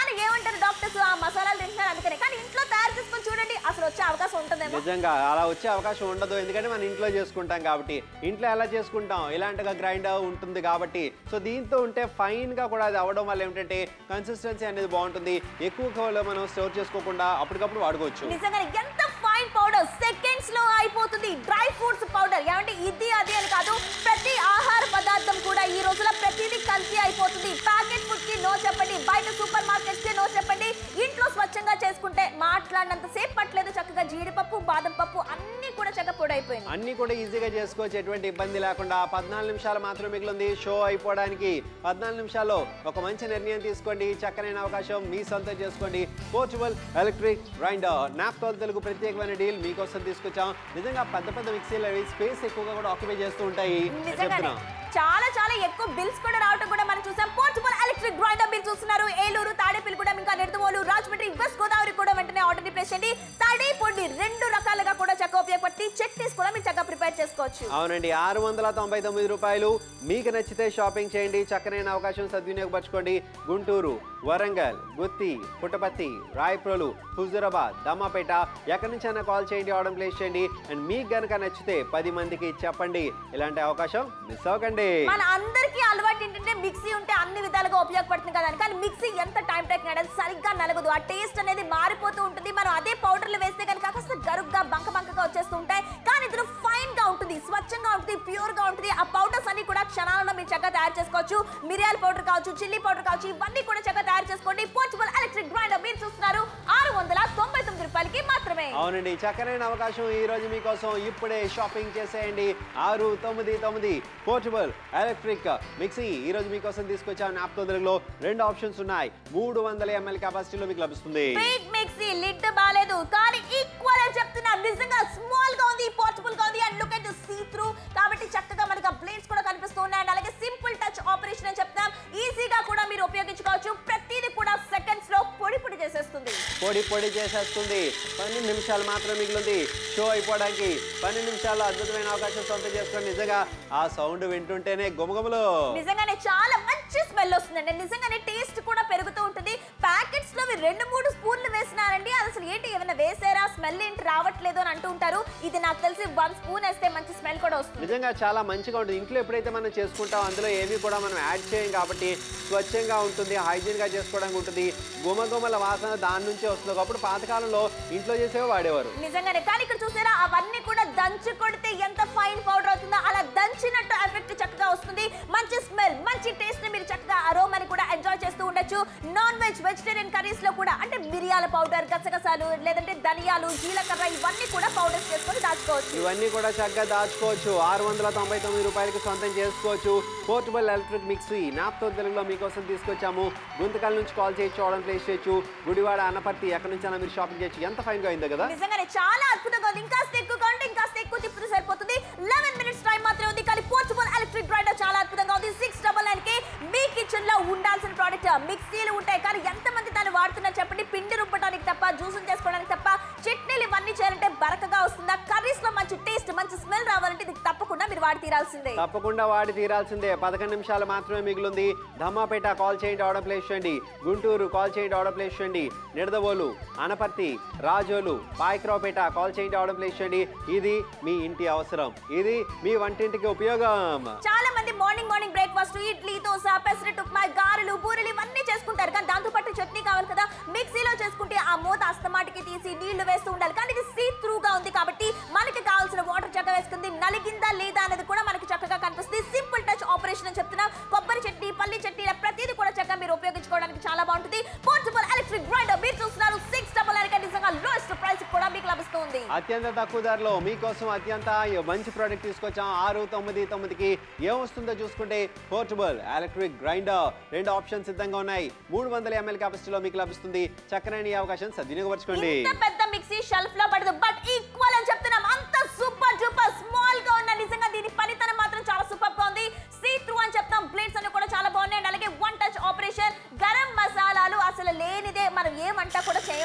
కానీ ఏమంటారు డాక్టర్స్ ఆ మసాలాలు తింటున్నారు అందుకనే కానీ ఇంట్లో తయారు చేసుకొని చూడండి అసలు వచ్చే అవకాశం ఉంటుందేమో నిజంగా అలా వచ్చే అవకాశం ఉండదు ఎందుకంటే మనం ఇంట్లో చేసుకుంటాం కాబట్టి ఇంట్లో ఎలా చేసుకుంటాం ఇలాంటిగా గ్రైండర్ ఉంటుంది కాబట్టి సో దీంతో ఉంటే ఫైన్ గా కూడా అది అవ్వడం వల్ల ఏమిటంటే కన్సిస్టెన్సీ అనేది బాగుంటుంది ఎక్కువ కావాలి మనం స్టోర్ చేసుకోకుండా అప్పటికప్పుడు వాడుకోవచ్చు నిజంగా ఎంత ఫైన్ పౌడర్ సెకండ్స్ లో అయిపోతుంది డ్రై ఫ్రూట్స్ పౌడర్ ఏమంటే ఇది అది అని కాదు ప్రతి ఆహార పదార్థం కూడా ఈ రోజుల ప్రతిదీ కల్తీ అయిపోతుంది ప్యాకెట్ ఫుడ్ కి నో చెప్పండి బయట సూపర్ మార్కెట్స్ కి నో చెప్పండి ఇంట్లో స్వచ్ఛంగా చేసుకుంటే మాట్లాడినంత సేపు పట్టలేదు చక్కగా జీడిపప్పు బాదం పప్పు అన్ని కూడా చక్కగా పొడి అయిపోయింది అన్ని కూడా ఈజీగా చేసుకోవచ్చు ఎటువంటి ఇబ్బంది లేకుండా పద్నాలుగు నిమిషాలు మాత్రం మిగిలింది షో అయిపోవడానికి పద్నాలుగు నిమిషాల్లో ఒక మంచి నిర్ణయం తీసుకోండి చక్కనైన అవకాశం మీ సొంతం చేసుకోండి portable electric grinder Naaptol Telugu ప్రత్యేకమైన డీల్ మీకోసం తీసుకొచ్చాం నిజంగా పెద్ద పెద్ద మిక్సీలు అవి స్పేస్ ఎక్కువగా కూడా ఆక్యుపై చేస్తూ ఉంటాయి నిజంగానే చెప్తున్నాం చాలా చాలా ఎక్కువ బిల్స్ కూడా రావడం కూడా మనం చూసాం పోర్టబుల్ ఎలక్ట్రిక్ గ్రైండర్ మీరు చూస్తున్నారు ఏలూరు తాడేపల్లిగూడెం ఇంకా నిడదవోలు రాజమండ్రి వెస్ట్ గోదావరి కూడా వెంటనే ఆర్డర్ ప్లేస్ చేయండి తడి పొడి రెండు రకాలుగా కూడా చక్కగా ఉపయోగపడి చట్నీస్ కూడా మీరు చక్కగా ప్రిపేర్ చేసుకోవచ్చు అవునండి ఆరు వందల తొంభై తొమ్మిది రూపాయలు మీకు నచ్చితే షాపింగ్ చేయండి చక్కనైన అవకాశం సద్వినియోగపరచుకోండి గుంటూరు వరంగల్ గుత్తి పుట్టపత్తి రాయప్రోలు హుజురాబాద్ దమ్మపేట ఎక్కడి నుంచైనా కాల్ చేయండి ఆర్డర్ ప్లేస్ చేయండి అండ్ మీకు గనక నచ్చితే పది మందికి చెప్పండి ఇలాంటి అవకాశం మిస్ అవ్వకండి మన అందరికీ అలవాటు ఏంటంటే మిక్సీ ఉంటే అన్ని విధాలుగా ఉపయోగపడుతుంది కదా అని. కానీ మిక్సీ ఎంత టైం టేకింగ్ అనేది సరిగ్గా నలగదు ఆ టేస్ట్ అనేది మారిపోతూ ఉంటుంది మనం అదే పౌడర్లు వేస్తే కనుక కాస్త గరుగ్గా బంక బంకగా వచ్చేస్తూ ఉంటాయి కానీ ఇందులో ఫైన్ గా ఉంటుంది స్వచ్ఛంగా ఉంటుంది ప్యూర్ గా ఉంటుంది ఆ పౌడర్స్ అన్ని కూడా క్షణాలలో మీరు చక్కగా తయారు చేసుకోవచ్చు మిరియాల పౌడర్ కావచ్చు చిల్లీ పౌడర్ కావచ్చు ఇవన్నీ కూడా చక్కగా తయారు చేసుకోండి పోర్చుబల్ ఎలక్ట్రిక్ గ్రైండర్ మీరు చూస్తున్నారు ఆరు వందల తొంభై తొమ్మిది రూపాయలకి మాత్రమే అవునండి చక్కనైన అవకాశం ఈ రోజు మీకోసం ఇప్పుడే షాపింగ్ చేసేయండి ఆరు తొమ్మిది తొమ్మిది పోర్టబుల్ ఎలక్ట్రిక్ మిక్సీ ఈ రోజు మీకోసం తీసుకొచ్చాం నాప్తో తెలుగులో రెండు ఆప్షన్స్ ఉన్నాయి మూడు వందల ఎంఎల్ కెపాసిటీలో మీకు లభిస్తుంది బిగ్ మిక్సీ లిడ్ బాలేదు కానీ ఈక్వల్ అని చెప్తున్నా నిజంగా స్మాల్ గా ఉంది పోర్టబుల్ గా ఉంది and look at see through కాబట్టి చక్కగా మనకి బ్లేడ్స్ కూడా కనిపిస్తూ ఉన్నాయి అండ్ అలాగే సింపుల్ టచ్ ఆపరేషన్ అని చెప్తాం ఈజీగా కూడా మీరు ఉపయోగించుకోవచ్చు ప్రతిదీ కూడా సెకండ్స్ లో పొడి పొడి చేసేస్తుంది పొడి పొడి చేసేస్తుంది పన్నెండు నిమిషాలు మాత్రం మిగిలింది షో అయిపోవడానికి పన్నెండు నిమిషాల్లో అద్భుతమైన అవకాశం సొంతం చేసుకొని నిజంగా ఆ సౌండ్ వింటుంటేనే గుమగుమలు నిజంగానే చాలా మంచి స్మెల్ వస్తుందండి నిజంగానే టేస్ట్ కూడా పెరుగుతూ ఉంటుంది ప్యాకెట్స్ లో మీరు రెండు మూడు స్పూన్లు వేసినారండి అది అసలు ఏంటి ఏమైనా వేసారా స్మెల్ ఏంటి రావట్లేదు అని అంటూ ఉంటారు ఇది నాకు తెలిసి వన్ స్పూన్ వేస్తే మంచి స్మెల్ కూడా వస్తుంది నిజంగా చాలా మంచిగా ఉంటుంది ఇంట్లో ఎప్పుడైతే మనం చేసుకుంటాం అందులో ఏవి కూడా మనం యాడ్ చేయం కాబట్టి స్వచ్ఛంగా ఉంటుంది హైజీన్గా చేసుకోవడానికి ఉంటుంది గుమగుమల వాసన దాని నుంచే వస్తుంది ఒకప్పుడు పాతకాలంలో ఇంట్లో చేసేవి వాడేవారు నిజంగానే కానీ ఇక్కడ చూసారా అవన్నీ కూడా దంచి కొడితే ఎంత ఫైన్ పౌడర్ అవుతుందో అలా దంచినట్టు ఎఫెక్ట్ చక్కగా వస్తుంది మంచి స్మెల్ మంచి టేస్ట్ ని మీరు చక్కగా అరోమని కూడా ఎంజాయ్ చేస్తూ ఉండొచ్చు నాన్ వెజ్ వెజిటేరియన్ కర్రీస్ లో కూడా అంటే మిరియాల పౌడర్ గసగసాలు లేదంటే ధనియాలు జీలకర్ర ఇవన్నీ కూడా పౌడర్స్ చేసుకొని దాచుకోవచ్చు ఇవన్నీ కూడా చక్కగా దాచుకోవచ్చు ఆరు వందల తొంభై తొమ్మిది రూపాయలకి సొంతం చేసుకోవచ్చు పోర్టబుల్ ఎలక్ట్రిక్ మిక్సీ నాప్తో తెలుగులో మీకోసం తీసుకొచ్చాము గుంతకల్ నుంచి కాల్ చేయొచ్చు ఆర్డర్ ప్లేస్ చేయొచ్చు గుడివాడ అనపర్తి ఎక్కడి నుంచైనా మీరు షాపింగ్ చేయొచ్చు ఎంత ఫైన్ గా అయిందో కదా నిజంగానే చాలా అద్భుతంగా ఉంది ఇంకా ఎక్కువగా ఉంటే ఇంకా ఎక్కువ తిప్పితే సరిపోతుంది లెవెన్ మినిట్స్ టైం మాత్రమే ఉంది కానీ పోర్టబుల్ ఎలక్ట్రిక్ గ్రైండర్ చాలా అద్భుతంగా ఉంది సిక్స్ డబల్ నైన్ కి మీ కిచెన్ లో ఉండాల్సిన ప్రోడక్ట్ మిక్సీలు ఉంటాయి కానీ ఎంతమంది దాన్ని వాడుతున్నారు చెప్పండి పిండి రుబ్బడానికి తప్ప జ్యూసులు చేసుకోవడానికి తప్ప చట్నీలు ఇవన్నీ చేయాలంటే బరకగా వస్తుందా కర్రీస్ లో మంచి టేస్ట్ మంచి స్మెల్ రావాలంటే ఇది తప్పకుండా మీరు వాడి తీరాల్సిందే తప్పకుండా వాడి తీరాల్సిందే పదకొండు నిమిషాలు మాత్రమే మిగిలింది ధమ్మాపేట కాల్ చేయండి ఆర్డర్ ప్లేస్ చేయండి గుంటూరు కాల్ చేయండి ఆర్డర్ ప్లేస్ చేయండి నిడదవోలు అనపర్తి రాజోలు పాయకరావుపేట కాల్ చేయండి ఆర్డర్ ప్లేస్ చేయండి ఇది మీ ఇంటి అవసరం ఇది మీ వంటింటికి ఉపయోగం చాలా మంది morning morning breakfast idli dosa pesarattu upma గారెలు బూరెలు ఇవన్నీ చేసుకుంటారు కానీ దాంతో పాటు చట్నీ కావాలి కదా మిక్సీలో చేసుకుంటే ఆ మూత అస్తమాటికి తీసి నీళ్లు వేస్తూ ఉండాలి కానీ ఇది సీ త్రూగా ఉంది కాబట్టి మనకి కావాల్సిన వాటర్ చక్కగా వేసుకుంది నలిగిందా లేదా అనేది కూడా మనకి చక్కగా కనిపిస్తుంది సింపుల్ టచ్ ఆపరేషన్ అని చెప్తున్నా కొబ్బరి చట్నీ పల్లి చట్నీ ఇలా ప్రతిదీ కూడా చక్కగా మీరు ఉపయోగించుకోవడానికి చాలా బాగుంటుంది పోర్టబుల్ ఎలక్ట్రిక్ గ్రైండర్ మీరు చూస్తున్నారు సిక్స్ డబల్ నిజంగా లోయెస్ట్ ప్రైస్ కూడా మీకు లభిస్తుంది అత్యంత తక్కువ ధరలో మీకోసం అత్యంత మంచి ప్రోడక్ట్ తీసుకొచ్చాం ఆరు తొమ్మిది తొమ్మిదికి ఏమొస్తుందో చూసుకుంటే పోర్టబుల్ ఎలక్ట్రిక్ గ్రైండర్ రెండు ఆప్షన్స్ సిద్ధంగా ఉన్నాయి మూడు వందల ఎంఎల్ కెపాసిటీలో మీకు లభిస్తుంది చక్కనైన ఈ అవకాశం సద్వినియోగపరచుకోండి ఇంత పెద్ద మిక్సీ షెల్ఫ్ లో పడదు బట్ ఈక్వల్ అని చెప్తున్నాం అంత సూపర్ డూపర్ స్మాల్ గా ఉన్న నిజంగా దీని పనితనం మాత్రం చాలా సూపర్ గా ఉంది సీ త్రూ అని చెప్తాం బ్లేడ్స్ అన్ని కూడా చాలా బాగున్నాయి అండ్ అలాగే వన్ టచ్ ఆపరేషన్ గరం మసాలాలు అసలు లేనిదే మనం ఏ వంట కూడా చేయమండి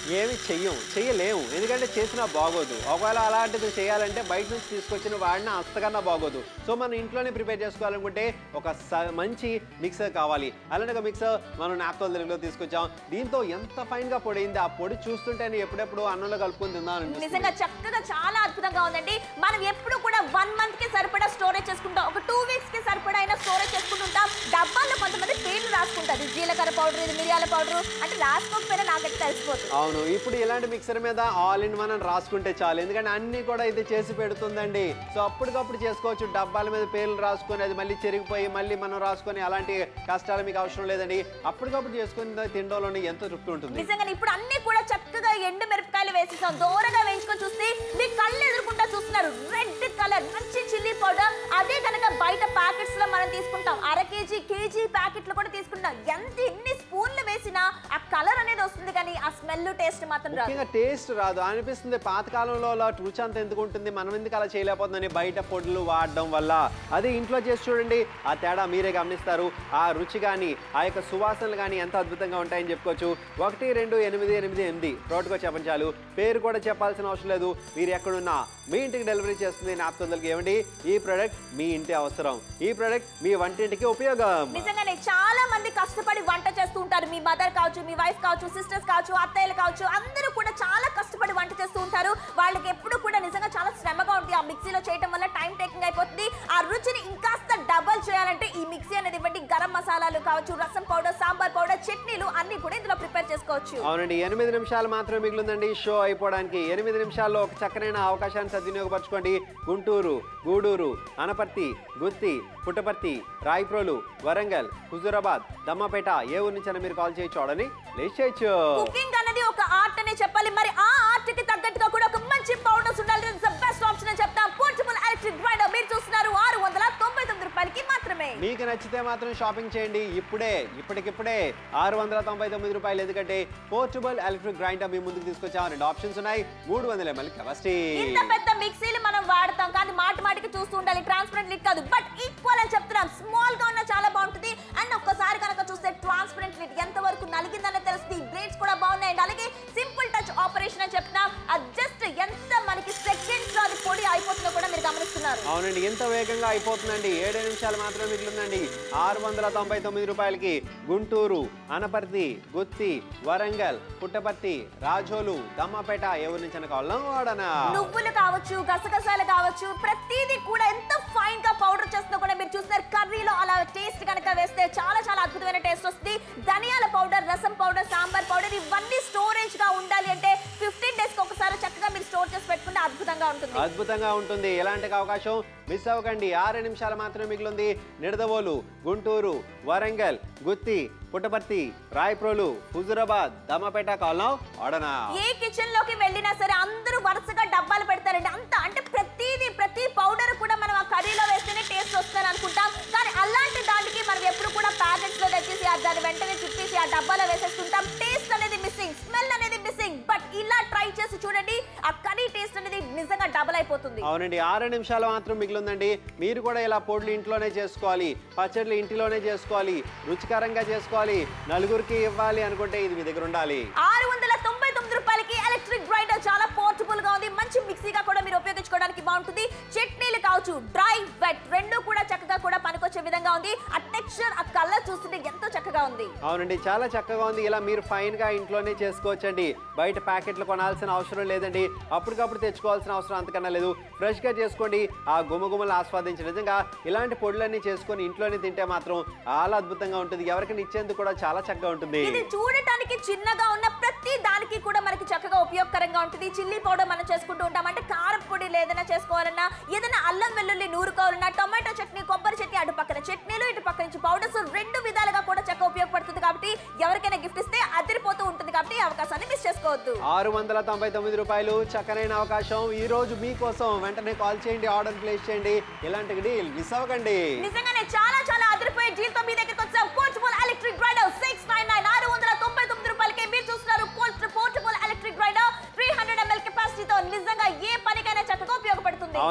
ఏమి చెయ్యం చెయ్యలేము ఎందుకంటే చేసినా బాగోదు ఒకవేళ అలాంటిది చేయాలంటే బయట నుంచి తీసుకొచ్చిన వాడిన అంతకన్నా బాగోదు సో మనం ఇంట్లోనే ప్రిపేర్ చేసుకోవాలనుకుంటే ఒక స- మంచి మిక్సర్ కావాలి అలాంటి ఒక మిక్సర్ మనం నాప్తోల్ తెలుగులో తీసుకొచ్చాం దీంతో ఎంత ఫైన్ గా పొడైంది ఆ పొడి చూస్తుంటేనే ఎప్పుడెప్పుడు అన్నంలో కలుపుకొని తిందాం నిజంగా చక్కగా చాలా అద్భుతంగా ఉందండి మనం ఎప్పుడు కూడా వన్ మంత్ కి సరిపడా స్టోరేజ్ చేసుకుంటాం ఒక టూ వీక్స్ కి సరిపడా అయినా స్టోరేజ్ చేసుకుంటుంటాం డబ్బాల్లో కొంతమంది పేర్లు రాసుకుంటారు ఇది జీలకర్ర పౌడర్ ఇది మిరియాల పౌడర్ అంటే రాసుకోకపోయినా నాకైతే తెలిసిపోతుంది అవును ఇప్పుడు ఇలాంటి మిక్సర్ మీద ఆల్ ఇన్ వన్ అని రాసుకుంటే చాలు ఎందుకంటే అన్ని కూడా ఇది చేసి పెడుతుందండి సో అప్పటికప్పుడు చేసుకోవచ్చు డబ్బాల మీద పేర్లు రాసుకొని అది మళ్ళీ చెరిగిపోయి మళ్ళీ మనం రాసుకొని అలాంటి కష్టాలు మీకు అవసరం లేదండి అప్పటికప్పుడు చేసుకుని తినడంలోనే ఎంతో తృప్తి ఉంటుంది నిజంగా ఇప్పుడు అన్ని కూడా చక్కగా ఎండు మిరపకాయలు వేసేసాం దూరంగా వేయించుకొని చూస్తే మీ కళ్ళు ఎదురుకుంటా చూస్తున్నారు రెడ్ కలర్ మంచి చిల్లీ పౌడర్ అదే కనుక బయట ప్యాకెట్స్ లో మనం తీసుకుంటాం అర కేజీ కేజీ ప్యాకెట్లు కూడా తీసుకుంటాం ఎంత ఎన్ని స్పూన్లు వేసినా ఆ కలర్ అనేది వస్తుంది కానీ ఆ స్మెల్ టేస్ట్ మాత్రం రాదు ముఖ్యంగా టేస్ట్ రాదు అనిపిస్తుంది పాతకాలంలో అలా రుచి అంత ఎందుకు ఉంటుంది మనం ఎందుకు అలా చేయలేకపోతుందని బయట పొడులు వాడడం వల్ల అదే ఇంట్లో చేసి చూడండి ఆ తేడా మీరే గమనిస్తారు ఆ రుచి కానీ ఆ యొక్క సువాసనలు కానీ ఎంత అద్భుతంగా ఉంటాయని చెప్పుకోవచ్చు ఒకటి రెండు ఎనిమిది ఎనిమిది ఎనిమిది ప్రోటుగా చెప్పండి చాలు పేరు కూడా చెప్పాల్సిన అవసరం లేదు మీరు ఎక్కడున్నా మీ ఇంటికి డెలివరీ చేస్తుంది నాప్తొందలకి ఏమండి ఈ ప్రోడక్ట్ మీ ఇంటి అవసరం ఈ ప్రోడక్ట్ మీ వంటింటికి ఉపయోగం నిజంగానే చాలా మంది కష్టపడి వంట చేస్తూ ఉంటారు మీ మదర్ కావచ్చు మీ వైఫ్ కావచ్చు సిస్టర్స్ కావచ్చు అత్తయ్యలు కావచ్చు అందరూ కూడా చాలా కష్టపడి వంట చేస్తూ ఉంటారు వాళ్ళకి ఎప్పుడు కూడా నిజంగా చాలా శ్రమగా ఉంటుంది ఆ మిక్సీలో చేయడం వల్ల టైం టేకింగ్ అయిపోతుంది ఆ రుచిని ఇంకాస్త డబల్ చేయాలంటే ఈ మిక్సీ అనేది ఇవ్వండి గరం మసాలాలు కావచ్చు రసం పౌడర్ సాంబార్ పౌడర్ చట్నీలు అన్ని కూడా ఇందులో ప్రిపేర్ చేసుకోవచ్చు అవునండి ఎనిమిది నిమిషాలు మాత్రమే మిగిలిందండి షో అయిపోవడానికి ఎనిమిది నిమిషాల్లో ఒక చక్కనైన అవకాశాన్ని సద్వినియోగపరచుకోండి గుంటూరు గూడూరు అనపర్తి గుత్తి పుట్టపర్తి రాయప్రోలు వరంగల్ హుజూరాబాద్ దమ్మపేట ఏ ఊరు నుంచి మీరు కాల్ చేయొచ్చు చూడని లేచి చేయొచ్చు కుకింగ్ అనేది ఒక ఆర్ట్ అనే చెప్పాలి మరి ఆ ఆర్ట్ కి తగ్గట్టుగా కూడా ఒక మంచి పౌడర్స్ ఉండాలి బెస్ట్ ఆప్షన్ అని చెప్తాం పోర్టబుల్ ఎలక్ట్రిక్ గ్రైండర్ మీరు చూస్తున్నారు ఆరు వందల తొంభై తొమ్మిది రూపాయలకి మాత్రమే మీకు నచ్చితే మాత్రం షాపింగ్ చేయండి ఇప్పుడే ఇప్పటికిప్పుడే ఆరు వందల తొంభై తొమ్మిది రూపాయలు ఎందుకంటే పోర్టబుల్ ఎలక్ట్రిక్ గ్రైండర్ మీ ముందుకు తీసుకొచ్చాం రెండు ఆప్షన్స్ ఉన్నాయి మూడు వందల ఎంఎల్ కెపాసిటీ ఇంత పెద్ద మిక్సీలు మనం వాడతాం కానీ మాటి మాటికి చూస్తూ ఉండాలి ట్రాన్స్పరెంట్ లిట్ కాదు బట్ ఈక్వల్ అని చెప్తున్నాం స్మాల్ గా ఉన్న చాలా బాగుంటుంది అండ్ ఒక్కసారి కనుక చూస్తే ట్రాన్స్పరెంట్ లిట్ ఎంత వరకు నలిగిందని తెలుస్తుంది బ్లేడ్స్ కూడా బాగున్నాయండి అలాగే సింపుల్ టచ్ ఆపరేషన్ అని చెప్తున్నాం అది జస్ట్ ఎంత మనకి సెకండ్స్ లో అది పొడి అయిపోతుందో కూడా మీరు గమనిస్తున్నారు అవునండి ఎంత వేగంగా అయిపోతుందండి ఏడే నిమిషాలు మాత్రమే మిగిలిందండి ఆరు వందల తొంభై తొమ్మిది రూపాయలకి గుంటూరు అనపర్తి గుత్తి వరంగల్ పుట్టపర్తి రాజోలు దమ్మపేట ఎవరి నుంచి కావాలం వాడనా నువ్వులు కావచ్చు గసగసాలు కావచ్చు ప్రతిదీ కూడా ఎంత ఫైన్ గా పౌడర్ చేస్తుందో కూడా మీరు చూస్తారు కర్రీలో అలా టేస్ట్ కనుక వేస్తే చాలా చాలా అద్భుతమైన టేస్ట్ వస్తుంది ధనియాల powder rasam powder sambar powder ఇవన్నీ స్టోరేజ్ గా ఉండాలి అంటే ఫిఫ్టీన్ డేస్ కి ఒకసారి చక్కగా మీరు స్టోర్ చేసి పెట్టుకుంటే అద్భుతంగా ఉంటుంది అద్భుతంగా ఉంటుంది ఎలాంటి అవకాశం మిస్ అవ్వకండి ఆరు నిమిషాలు మాత్రమే మిగిలింది నిడదవోలు గుంటూరు వరంగల్ గుత్తి పుట్టపర్తి రాయప్రోలు హుజురాబాద్ దమ్మపేట కాలం వాడనా ఏ కిచెన్ లోకి వెళ్ళినా సరే అందరూ వరుసగా డబ్బాలు పెడతారండి అంత అంటే ప్రతిదీ ప్రతి పౌడర్ కూడా మనం ఆ కర్రీలో వేస్తేనే టేస్ట్ వస్తుంది అనుకుంటాం కానీ అలాంటి దానికి మనం ఎప్పుడు కూడా ప్యాకెట్స్ లో తెచ్చేసి ఆ దాన్ని వెంటనే చుట్టేసి ఆ డబ్బాలో వేసేస్తుంటాం టేస్ట్ అనేది మిస్సింగ్ స్మెల్ అనేది మిస్సింగ్ బట్ ఇలా ట్రై చేసి చూడండి ఆ కర్రీ టేస్ట్ అనేది నిజంగా డబల్ అయిపోతుంది అవునండి ఆరు నిమిషాలు మాత్రం మిగిలిందండి మీరు కూడా ఇలా పొడులు ఇంట్లోనే చేసుకోవాలి పచ్చళ్ళు ఇంటిలోనే చేసుకోవాలి రుచికరంగా చేసుకోవాలి నలుగురికి ఇవ్వాలి అనుకుంటే ఇది మీ దగ్గర ఉండాలి ఆరు వందల తొంభై తొమ్మిది రూపాయలకి ఎలక్ట్రిక్ గ్రైండర్ చాలా పోర్టబుల్ గా ఉంది మంచి మిక్సీగా కూడా మీరు ఉపయోగించుకోవడానికి బాగుంటుంది చట్నీలు కావచ్చు డ్రై వెట్ రెండు కూడా చక్కగా కూడా పనికొచ్చే విధంగా ఉంది ఆ టెక్స్చర్ ఆ కలర్ చూస్తుంటే ఎంతో చక్కగా ఉంది అవునండి చాలా చక్కగా ఉంది ఇలా మీరు ఫైన్ గా ఇంట్లోనే చేసుకోవచ్చండి బయట ప్యాకెట్లు కొనాల్సిన అవసరం లేదండి అప్పటికప్పుడు తెచ్చుకోవాల్సిన అవసరం అంతకన్నా లేదు ఫ్రెష్ గా చేసుకోండి ఆ గుమగుమలు ఆస్వాదించి నిజంగా ఇలాంటి పొడులన్నీ చేసుకొని ఇంట్లోనే తింటే మాత్రం చాలా అద్భుతంగా ఉంటుంది ఎవరికైనా ఇచ్చేందుకు కూడా చాలా చక్కగా ఉంటుంది ఇది చూడటానికి చిన్నగా ఉన్న ప్రతి దానికి కూడా మనకి చక్కగా ఉపయోగకరంగా ఉంటుంది చిల్లీ పౌడర్ మనం చేసుకుంటూ ఉంటాం అంటే కారం పొడి ఏదైనా చేసుకోవాలన్నా ఏదైనా అల్లం వెల్లుల్లి నూరుకోవాలన్నా టొమాటో చట్నీ కొబ్బరి చట్నీ అటు పక్కన చట్నీలు ఇటు పక్క నుంచి పౌడర్స్ రెండు విధాలుగా కూడా చక్కగా ఉపయోగపడుతుంది కాబట్టి ఎవరికైనా గిఫ్ట్ ఇస్తే అదిరిపోతూ ఉంటుంది కాబట్టి ఈ అవకాశాన్ని మిస్ చేసుకోవద్దు ఆరు వందల తొంభై తొమ్మిది రూపాయలు చక్కనైన అవకాశం ఈ రోజు మీకోసం వెంటనే కాల్ చేయండి ఆర్డర్ ప్లేస్ చేయండి ఇలాంటి డీల్ మిస్ అవ్వకండి నిజంగానే చాలా చాలా అదిరిపోయే డీల్ తో మీ దగ్గరికి వచ్చాం portable electric grinder six nine nine ఆరు వందల తొంభై తొమ్మిది రూపాయలకి మీరు చూస్తున్నారు portable electric grinder three hundred ML కెపాసిటీతో నిజంగా ఏ పనికైనా చక్కగా ఉపయోగపడుతుంది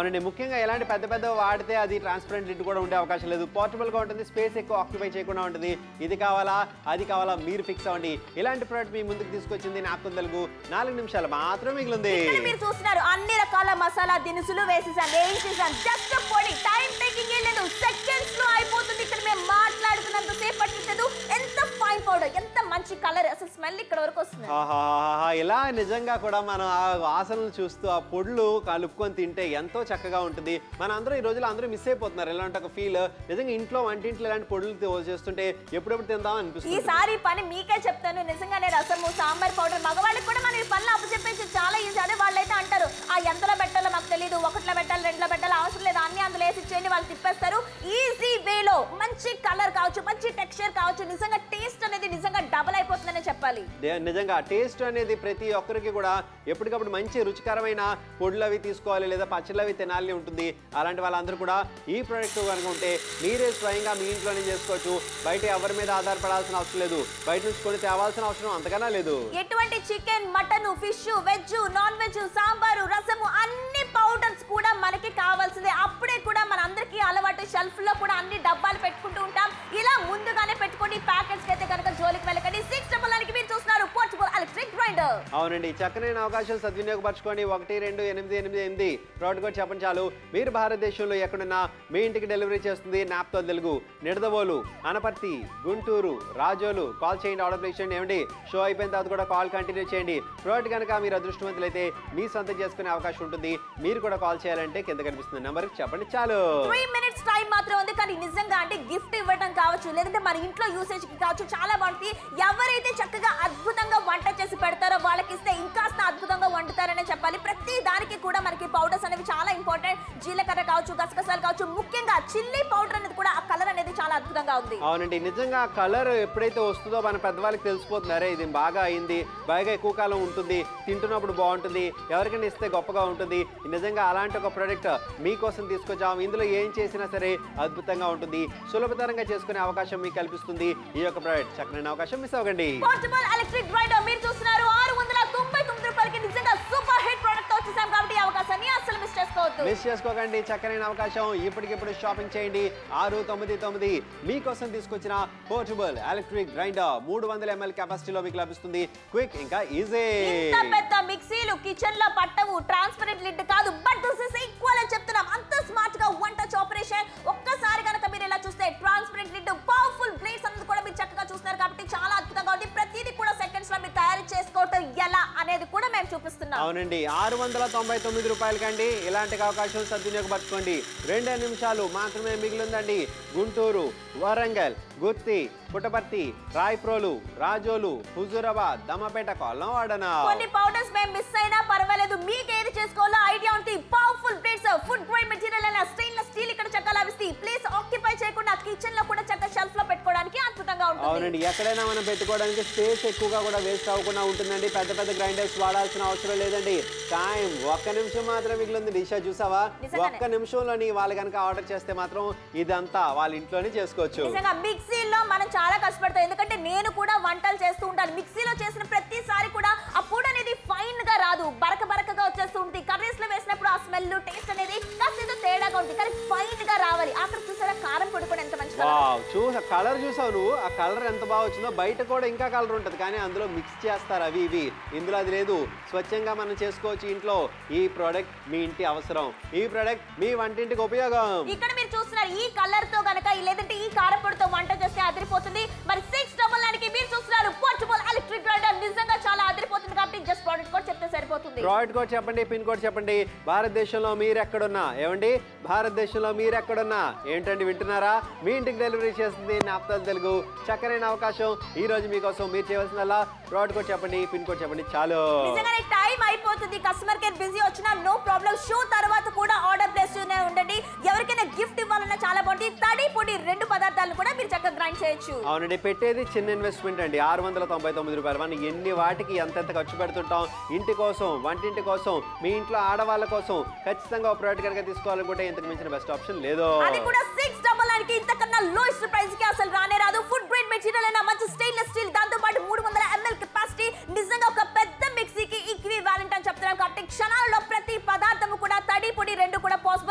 అవునండి ముఖ్యంగా ఎలాంటి పెద్ద పెద్ద వాడితే అది ట్రాన్స్పరెంట్ లిడ్ కూడా ఉండే అవకాశం లేదు పోర్టబుల్ గా ఉంటుంది స్పేస్ ఎక్కువ ఆక్యుపై చేయకుండా ఉంటుంది ఇది కావాలా అది కావాలా మీరు ఫిక్స్ అవ్వండి ఇలాంటి ప్రోడక్ట్ మీ ముందుకు తీసుకొచ్చింది నాకు తెలుగు నాలుగు నిమిషాలు మాత్రం మిగిలింది ఇక్కడ మీరు చూస్తున్నారు అన్ని రకాల మసాలా దినుసులు వేసేసాం వేయించేసాం జస్ట్ పొడి టైం టేకింగ్ ఏం లేదు సెకండ్స్ లో అయిపోతుంది ఇక్కడ మేము మాట్లాడుతున్నంత సేపు పట్టించదు ఎంత ఫైన్ పౌడర్ ఎంత మంచి కలర్ అసలు స్మెల్ ఇక్కడ వరకు వస్తుంది ఆహాహాహా, ఇలా నిజంగా కూడా మనం ఆ వాసనలు చూస్తూ ఆ పొడులు కలుపుకొని తింటే ఎంతో చక్కగా ఉంటుంది మన అందరూ ఈ రోజుల్లో అందరూ మిస్ అయిపోతున్నారు ఇలాంటి ఒక ఫీల్ నిజంగా ఇంట్లో వంటింట్లో ఇలాంటి పొడులు తో- చేస్తుంటే ఎప్పుడెప్పుడు తిందాం అనిపిస్తుంది ఈసారి పని మీకే చెప్తాను నిజంగానే రసము సాంబార్ పౌడర్ మగవాళ్ళకి కూడా మనం ఈ పనులు అప్పచెప్పేసి చాలా ఈజీ అదే వాళ్ళైతే అంటారు ఆ ఎంతలో పెట్టాలో మాకు తెలియదు ఒకటిలో పెట్టాలి రెండులో పెట్టాలి అవసరం లేదు అన్ని అందులో వేసి ఇచ్చేయండి వాళ్ళు తిప్పేస్తారు ఈజీ వేలో మంచి కలర్ కావచ్చు మంచి టెక్స్చర్ కావచ్చు నిజంగా టేస్ట్ అనేది నిజంగా డబల్ అయిపోతుందనే చెప్పాలి దే- నిజంగా టేస్ట్ అనేది ప్రతి ఒక్కరికి కూడా ఎప్పటికప్పుడు మంచి రుచికరమైన పొడులు అవి తీసుకోవాలి లేదా పచ్చళ్ళు అవి తినాలి ఉంటుంది అలాంటి వాళ్ళందరూ కూడా ఈ ప్రోడక్ట్ కనుక ఉంటే మీరే స్వయంగా మీ ఇంట్లోనే చేసుకోవచ్చు బయట ఎవరి మీద ఆధారపడాల్సిన అవసరం లేదు బయట నుంచి కొని తేవాల్సిన అవసరం అంతకన్నా లేదు ఎటువంటి chicken mutton fish veg non veg sambar rasam అన్ని పౌడర్స్ కూడా మనకి కావాల్సిందే అప్పుడే కూడా మన అందరికీ అలవాటు షెల్ఫ్ లో కూడా అన్ని డబ్బాలు పెట్టుకుంటూ ఉంటాం ఇలా ముందుగానే పెట్టుకోండి ప్యాకెట్స్ అయితే కనుక జోలికి వెళ్ళకండి సిక్స్ డబల్ మీరు చూస్తున్నారు పోర్టబుల్ ఎలక్ట్రిక్ గ్రైండర్ అవునండి చక్కనైన అవకాశం సద్వినియోగపరచుకోండి ఒకటి రెండు ఎనిమిది ఎనిమిది ఎనిమిది ప్రోడక్ట్ కూడా చెప్పండి చాలు మీరు భారతదేశంలో ఎక్కడున్నా మీ ఇంటికి డెలివరీ చేస్తుంది నాప్తో తెలుగు నిడదవోలు అనపర్తి గుంటూరు రాజోలు కాల్ చేయండి ఆర్డర్ ప్లేస్ చేయండి ఏమండి షో అయిపోయిన తర్వాత కూడా కాల్ కంటిన్యూ చేయండి ప్రోడక్ట్ కనుక మీరు అదృష్టవంతులైతే మీ సొంతం చేసుకునే అవకాశం ఉంటుంది మీరు కూడా కాల్ చేయాలంటే కింద కనిపిస్తుంది నెంబర్ చెప్పండి చాలు త్రీ మినిట్స్ టైం మాత్రం ఉంది కానీ నిజంగా అంటే గిఫ్ట్ ఇవ్వడం కావచ్చు లేదంటే మన ఇంట్లో యూసేజ్ కి కావచ్చు చాలా బాగుంటుంది ఎవరైతే చక్కగా అద్భుతంగా వంట చేసి పెడతారో వాళ్ళకి ఇస్తే ఇంకాస్త అద్భుతంగా వండుతారనే చెప్పాలి ప్రతి దానికి కూడా మనకి పౌడర్స్ అనేవి చాలా ఇంపార్టెంట్ జీలకర్ర కావచ్చు గసగసాలు కావచ్చు ముఖ్యంగా చిల్లీ పౌడర్ అనేది కూడా ఆ కలర్ అనేది చాలా అద్భుతంగా ఉంది అవునండి నిజంగా కలర్ ఎప్పుడైతే వస్తుందో మన పెద్దవాళ్ళకి తెలిసిపోతుంది అరే ఇది బాగా అయింది బాగా ఎక్కువ కాలం ఉంటుంది తింటున్నప్పుడు బాగుంటుంది ఎవరికైనా ఇస్తే గొప్పగా ఉంటుంది నిజంగా అలాంటి ఒక ప్రోడక్ట్ మీకోసం తీసుకొచ్చాము ఇందులో ఏం చేసినా సరే అద్భుతంగా ఉంటుంది సులభతరంగా చేసుకునే అవకాశం మీకు కల్పిస్తుంది ఈ యొక్క ప్రోడక్ట్ చక్కనైన అవకాశం మిస్ అవ్వకండి పోర్టబుల్ ఎలక్ట్రిక్ గ్రైండర్ మీరు చూస్తున్నారు ఆరు వందల తొంభై తొమ్మిది రూపాయలకి నిజంగా సూపర్ హిట్ ప్రోడక్ట్ తో వచ్చేసాం కాబట్టి ఈ అవకాశాన్ని అస్సలు మిస్ చేసుకోవద్దు మిస్ చేసుకోకండి చక్కనైన అవకాశం ఇప్పటికిప్పుడు షాపింగ్ చేయండి ఆరు తొమ్మిది తొమ్మిది మీకోసం తీసుకొచ్చిన పోర్టబుల్ ఎలక్ట్రిక్ గ్రైండర్ మూడు వందల ఎంఎల్ కెపాసిటీలో మీకు లభిస్తుంది క్విక్ ఇంకా ఈజీ ఇంత పెద్ద మిక్సీలు కిచెన్ లో పట్టవు ట్రాన్స్పరెంట్ లిడ్ కాదు బట్ దిస్ ఇస్ ఈక్వల్ అని చెప్తున్నాం అంత స్మార్ట్ గా వన్ టచ్ ఆపరేషన్ ఒక్కసారి కనుక మీరు ఇలా చూస్తే ట్రాన్స్పరెంట్ లిడ్ పవర్ఫుల్ బ్లేడ్స్ అన్నది కూడా మీరు చక్కగా చూస్తున్నారు కాబట్టి చాలా అద్భుతంగా ఉంది ప్రతిదీ కూడా సెకండ్స్ లో మీరు తయారు చేసుకోవటం ఎలా అనేది కూడా మేము చూపిస్తున్నాం అవునండి ఆరు వందల తొంభై తొమ్మిది రూపాయలకండి ఇలాంటి అవకాశం సద్వినియోగపరచుకోండి రెండే నిమిషాలు మాత్రమే మిగిలిందండి గుంటూరు వరంగల్ గుత్తి పుట్టపర్తి రాయప్రోలు రాజోలు హుజూరాబాద్ దమ్మపేట కొల్లం వాడన కొన్ని పౌడర్స్ మేము మిస్ అయినా పర్వాలేదు మీకు ఏది చేసుకోవాలో ఐడియా ఉంటుంది powerful plates food grade material అయినా స్టెయిన్లెస్ స్టీల్ ఇక్కడ చక్కగా లభిస్తాయి ప్లేస్ ఆక్యుపై చేయకుండా కిచెన్ లో కూడా చక్క షెల్ఫ్ లో పెట్టుకోవడానికి అద్భుతంగా ఉంటుంది అవునండి ఎక్కడైనా మనం పెట్టుకోవడానికి స్పేస్ ఎక్కువగా కూడా వేస్ట్ అవ్వకుండా ఉంటుందండి పెద్ద పెద్ద గ్రైండర్స్ వాడాల్సిన అవసరం లేదండి టైం ఒక్క నిమిషం మాత్రం మిగిలింది డిషా చూసావా నిజంగానే. ఒక్క నిమిషంలోని వాళ్ళు కనుక ఆర్డర్ చేస్తే మాత్రం ఇదంతా వాళ్ళ ఇంట్లోనే చేసుకోవచ్చు నిజంగా మిక్సీలో మనం చాలా కష్టపడతాం ఎందుకంటే నేను కూడా వంటలు చేస్తూ ఉంటాను మిక్సీలో చేసిన ప్రతిసారి కూడా ఆ పొడి అనేది ఫైన్ గా రాదు బరక బరకగా వచ్చేస్తూ ఉంటుంది కర్రీస్ లో వేసినప్పుడు ఆ స్మెల్ టేస్ట్ అనేది కాస్త ఏదో తేడాగా ఉంటుంది కానీ ఫైన్ గా రావాలి అక్కడ చూసారా కారం పొడి కూడా ఎంత మంచి colour. వావ్ చూసా కలర్ చూసావు నువ్వు ఆ కలర్ ఎంత బాగా వచ్చిందో బయట కూడా ఇంకా కలర్ ఉంటుంది కానీ అందులో మిక్స్ చేస్తారు అవి ఇవి ఇందులో అది లేదు స్వచ్ఛంగా మనం చేసుకోవచ్చు ఇంట్లో ఈ ప్రోడక్ట్ మీ ఇంటి అవసరం ఈ ప్రోడక్ట్ మీ వంటింటికి ఉపయోగం ఇక్కడ మీరు చూస్తున్నారు ఈ కలర్ తో గనక లేదంటే ఈ కారపొడితో వంట చేస్తే అదిరిపోతుంది మరి సిక్స్ డబల్ నైన్ కి మీరు చూస్తున్నారు పోర్టబుల్ ఎలక్ట్రిక్ గ్రైండర్ నిజంగా చాలా అదిరిపోతుంది కాబట్టి జస్ట్ ప్రోడక్ట్ కూడా చెప్తే సరిపోతుంది ప్రోడక్ట్ కోడ్ చెప్పండి పిన్ కోడ్ చెప్పండి భారతదేశంలో మీరు ఎక్కడున్నా ఏమండి భారతదేశంలో మీరు ఎక్కడున్నా ఏంటండి వింటున్నారా మీ ఇంటికి డెలివరీ చేస్తుంది నాప్తాల్ తెలుగు చక్కరైన అవకాశం ఈ రోజు మీకోసం మీరు చేయవలసిందల్లా ప్రోడక్ట్ కోడ్ చెప్పండి పిన్ కోడ్ చెప్పండి చాలు నిజంగానే టైం అయిపోతుంది కస్టమర్ కేర్ బిజీ వచ్చినా నో ప్రాబ్లం షో తర్వాత కూడా ఆర్డర్ ప్లేస్ ఉండండి ఎవరికైనా గిఫ్ట్ ఇవ్వాలన్నా చాలా బాగుంటుంది తడి పొడి రెండు పదార్థాలను కూడా మీరు చక్కగా గ్రైండ్ చేయొచ్చు అవునండి పెట్టేది చిన్న ఇన్వెస్ట్మెంట్ అండి ఆరు వందల తొంభై తొమ్మిది రూపాయలు మనం ఎన్ని వాటికి ఎంతెంత ఖర్చు పెడుతుంటాం ఇంటి కోసం వంటింటి కోసం మీ ఇంట్లో ఆడవాళ్ళ కోసం ఖచ్చితంగా ఒక ప్రోడక్ట్ కనుక తీసుకోవాలనుకుంటే ఇంతకు మించిన బెస్ట్ ఆప్షన్ లేదు అది కూడా సిక్స్ డబల్ నైన్ కి ఇంతకన్నా లోయెస్ట్ ప్రైస్ కి అసలు రానే రాదు ఫుడ్ గ్రేడ్ మెటీరియల్ అయినా మంచి స్టెయిన్లెస్ స్టీల్ దాంతో పాటు మూడు వందల ఎంఎల్ కెపాసిటీ నిజంగా ఒక పెద్ద మిక్సీకి ఈక్వి వ్యాలెంట్ అని చెప్తున్నాం కాబట్టి క్షణాలలో ప్రతి పదార్థము కూడా తడి పొడి రెండు కూడా పాసిబుల్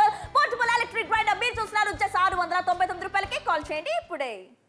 కాల్ చేయండి ఇప్పుడే